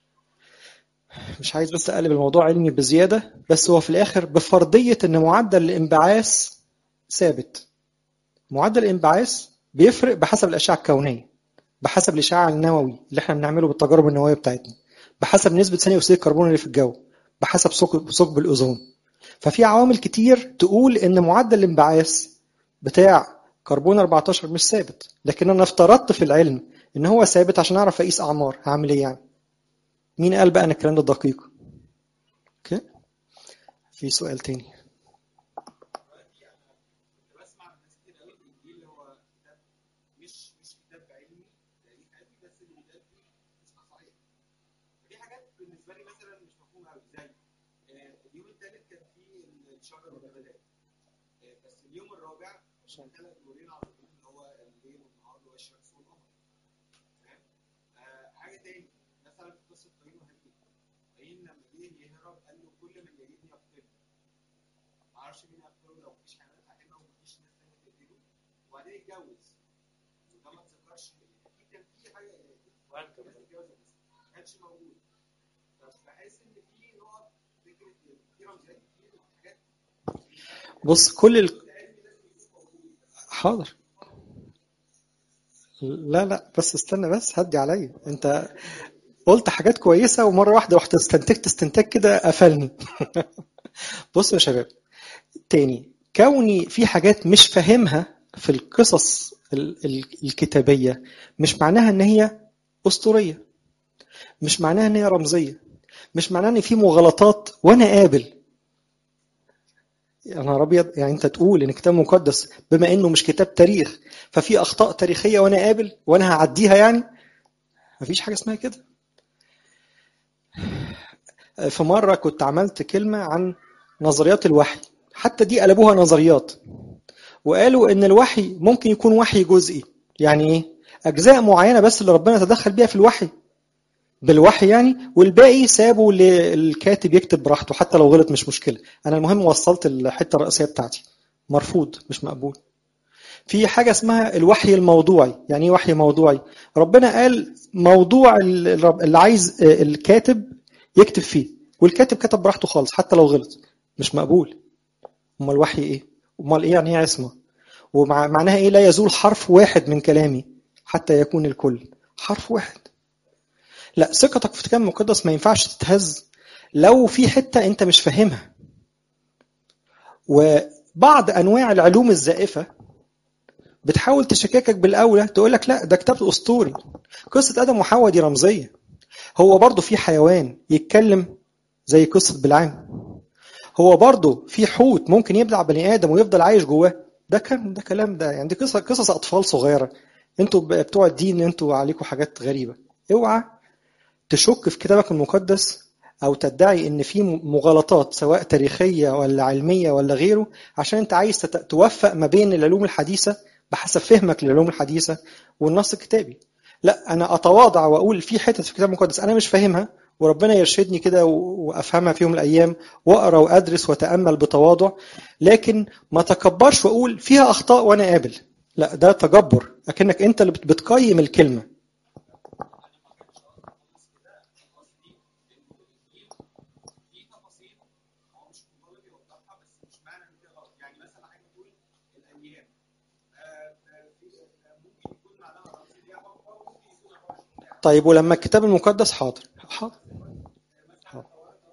A: مش عايز بس اقلب الموضوع علمي بزياده بس هو في الاخر بفرضيه ان معدل الانبعاث ثابت معدل الانبعاث بيفرق بحسب الاشعه الكونيه بحسب الاشعاع النووي اللي احنا بنعمله بالتجارب النوويه بتاعتنا بحسب نسبه ثاني اكسيد الكربون اللي في الجو بحسب ثقب ثقب الاوزون ففي عوامل كتير تقول ان معدل الانبعاث بتاع كربون 14 مش ثابت لكن انا افترضت في العلم ان هو ثابت عشان اعرف اقيس اعمار هعمل ايه يعني مين قال بقى ان الكلام ده دقيق اوكي في سؤال تاني
B: بسمع من ناس كتير قوي الانجيل هو كتاب مش مش كتاب علمي تاريخ علمي بس اللي بيتقال فيه مش صحيح فدي حاجات بالنسبه لي مثلا مش مفهومه قوي زي آه، اليوم الثالث كان فيه الشجر والنباتات آه، بس اليوم الرابع عشان ثلاث نورين عظيمين اللي هو الليل والنهار اللي هو الشمس والقمر تمام آه، حاجه تاني مثلا في قصه قايين وهابيل قايين لما جه يهرب قال له كل من يجدني يقتله معرفش مين يقتله لو مفيش حيوانات عاقمه ومفيش ناس تانية تقتله وبعدين اتجوز وده ما اتذكرش اكيد كان في حاجه ناس اتجوزت بس ما كانش موجود فبحس ان في نقط فكره في رمزيات كتير وحاجات
A: بص كل ال... حاضر لا لا بس استنى بس هدي عليا انت قلت حاجات كويسه ومره واحده رحت استنتجت استنتاج كده قفلني بصوا يا شباب تاني كوني في حاجات مش فاهمها في القصص ال- ال- الكتابيه مش معناها ان هي اسطوريه مش معناها ان هي رمزيه مش معناها ان في مغالطات وانا قابل يا نهار ابيض يعني انت تقول ان كتاب مقدس بما انه مش كتاب تاريخ ففي اخطاء تاريخيه وانا قابل وانا هعديها يعني مفيش حاجه اسمها كده في مره كنت عملت كلمه عن نظريات الوحي حتى دي قلبوها نظريات وقالوا ان الوحي ممكن يكون وحي جزئي يعني ايه اجزاء معينه بس اللي ربنا تدخل بيها في الوحي بالوحي يعني والباقي سابوا للكاتب يكتب براحته حتى لو غلط مش مشكله انا المهم وصلت الحته الرئيسيه بتاعتي مرفوض مش مقبول في حاجه اسمها الوحي الموضوعي يعني ايه وحي موضوعي ربنا قال موضوع ال- اللي عايز الكاتب يكتب فيه والكاتب كتب براحته خالص حتى لو غلط مش مقبول امال الوحي ايه امال ايه يعني ايه عصمه ومعناها ايه لا يزول حرف واحد من كلامي حتى يكون الكل حرف واحد لا ثقتك في الكتاب المقدس ما ينفعش تتهز لو في حته انت مش فاهمها وبعض انواع العلوم الزائفه بتحاول تشككك بالاولى تقول لك لا ده كتاب اسطوري قصه ادم وحواء دي رمزيه هو برضه في حيوان يتكلم زي قصه بالعام هو برضه في حوت ممكن يبلع بني ادم ويفضل عايش جواه ده كان ده كلام ده يعني دي قصص قصص اطفال صغيره انتوا بتوع الدين انتوا عليكم حاجات غريبه اوعى تشك في كتابك المقدس او تدعي ان في مغالطات سواء تاريخيه ولا علميه ولا غيره عشان انت عايز تت- توفق ما بين العلوم الحديثه بحسب فهمك للعلوم الحديثه والنص الكتابي لا انا اتواضع واقول في حتت في الكتاب المقدس انا مش فاهمها وربنا يرشدني كده و- وافهمها في يوم من الايام واقرا وادرس واتامل بتواضع لكن ما تكبرش واقول فيها اخطاء وانا قابل لا ده تجبر اكنك انت اللي بت- بتقيم الكلمه
B: في تفاصيل هو مش مطالب يوضحها بس مش معنى ان كده غلط يعني مثلا حاجه تقول الايام آه، آه، في- آه، ممكن يكون معناها رمز ليها حكم وممكن يكون 24 ساعه
A: طيب ولما الكتاب المقدس حاضر حاضر حاضر.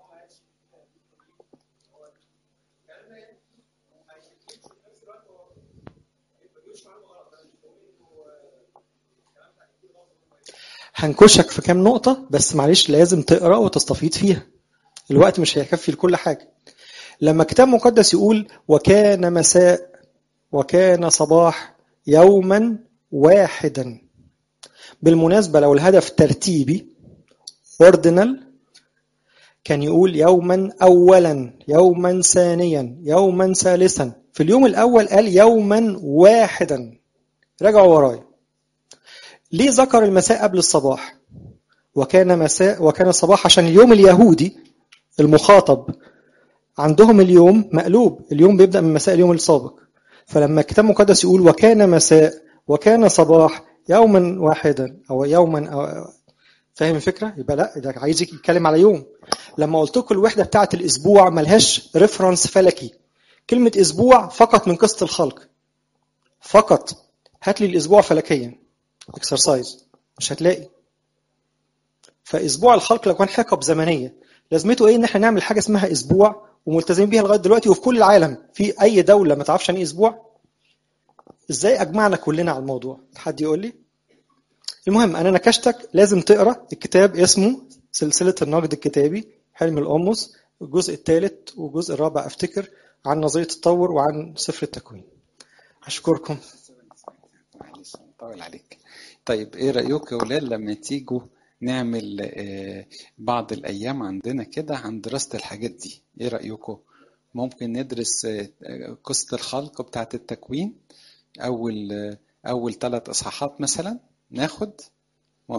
A: هنكشك في كام نقطة بس معلش لازم تقرأ وتستفيد فيها الوقت مش هيكفي لكل حاجة لما كتاب مقدس يقول وكان مساء وكان صباح يوما واحدا بالمناسبة لو الهدف ترتيبي ordinal كان يقول يوما أولا يوما ثانيا يوما ثالثا في اليوم الأول قال يوما واحدا رجعوا ورايا ليه ذكر المساء قبل الصباح وكان مساء وكان صباح عشان اليوم اليهودي المخاطب عندهم اليوم مقلوب اليوم بيبدأ من مساء اليوم السابق فلما الكتاب المقدس يقول وكان مساء وكان صباح يوما واحدا او يوما أو فاهم الفكره يبقى لا ده عايز يتكلم على يوم لما قلت لكم الوحده بتاعه الاسبوع ملهاش ريفرنس فلكي كلمه اسبوع فقط من قصه الخلق فقط هات لي الاسبوع فلكيا اكسرسايز مش هتلاقي فاسبوع الخلق لو كان حقب زمنيه لازمته ايه ان احنا نعمل حاجه اسمها اسبوع وملتزمين بيها لغايه دلوقتي وفي كل العالم في اي دوله ما تعرفش يعني ايه اسبوع ازاي اجمعنا كلنا على الموضوع حد يقول لي المهم انا نكشتك لازم تقرا الكتاب اسمه سلسله النقد الكتابي حلم القمص الجزء الثالث والجزء الرابع افتكر عن نظريه التطور وعن سفر التكوين اشكركم
E: معلش طول عليك طيب ايه رايكم يا ولاد لما تيجوا نعمل آه، بعض الايام عندنا كده عن دراسه الحاجات دي ايه رايكم ممكن ندرس آه، آه، قصه الخلق بتاعه التكوين اول آه، اول ثلاث اصحاحات مثلا ناخد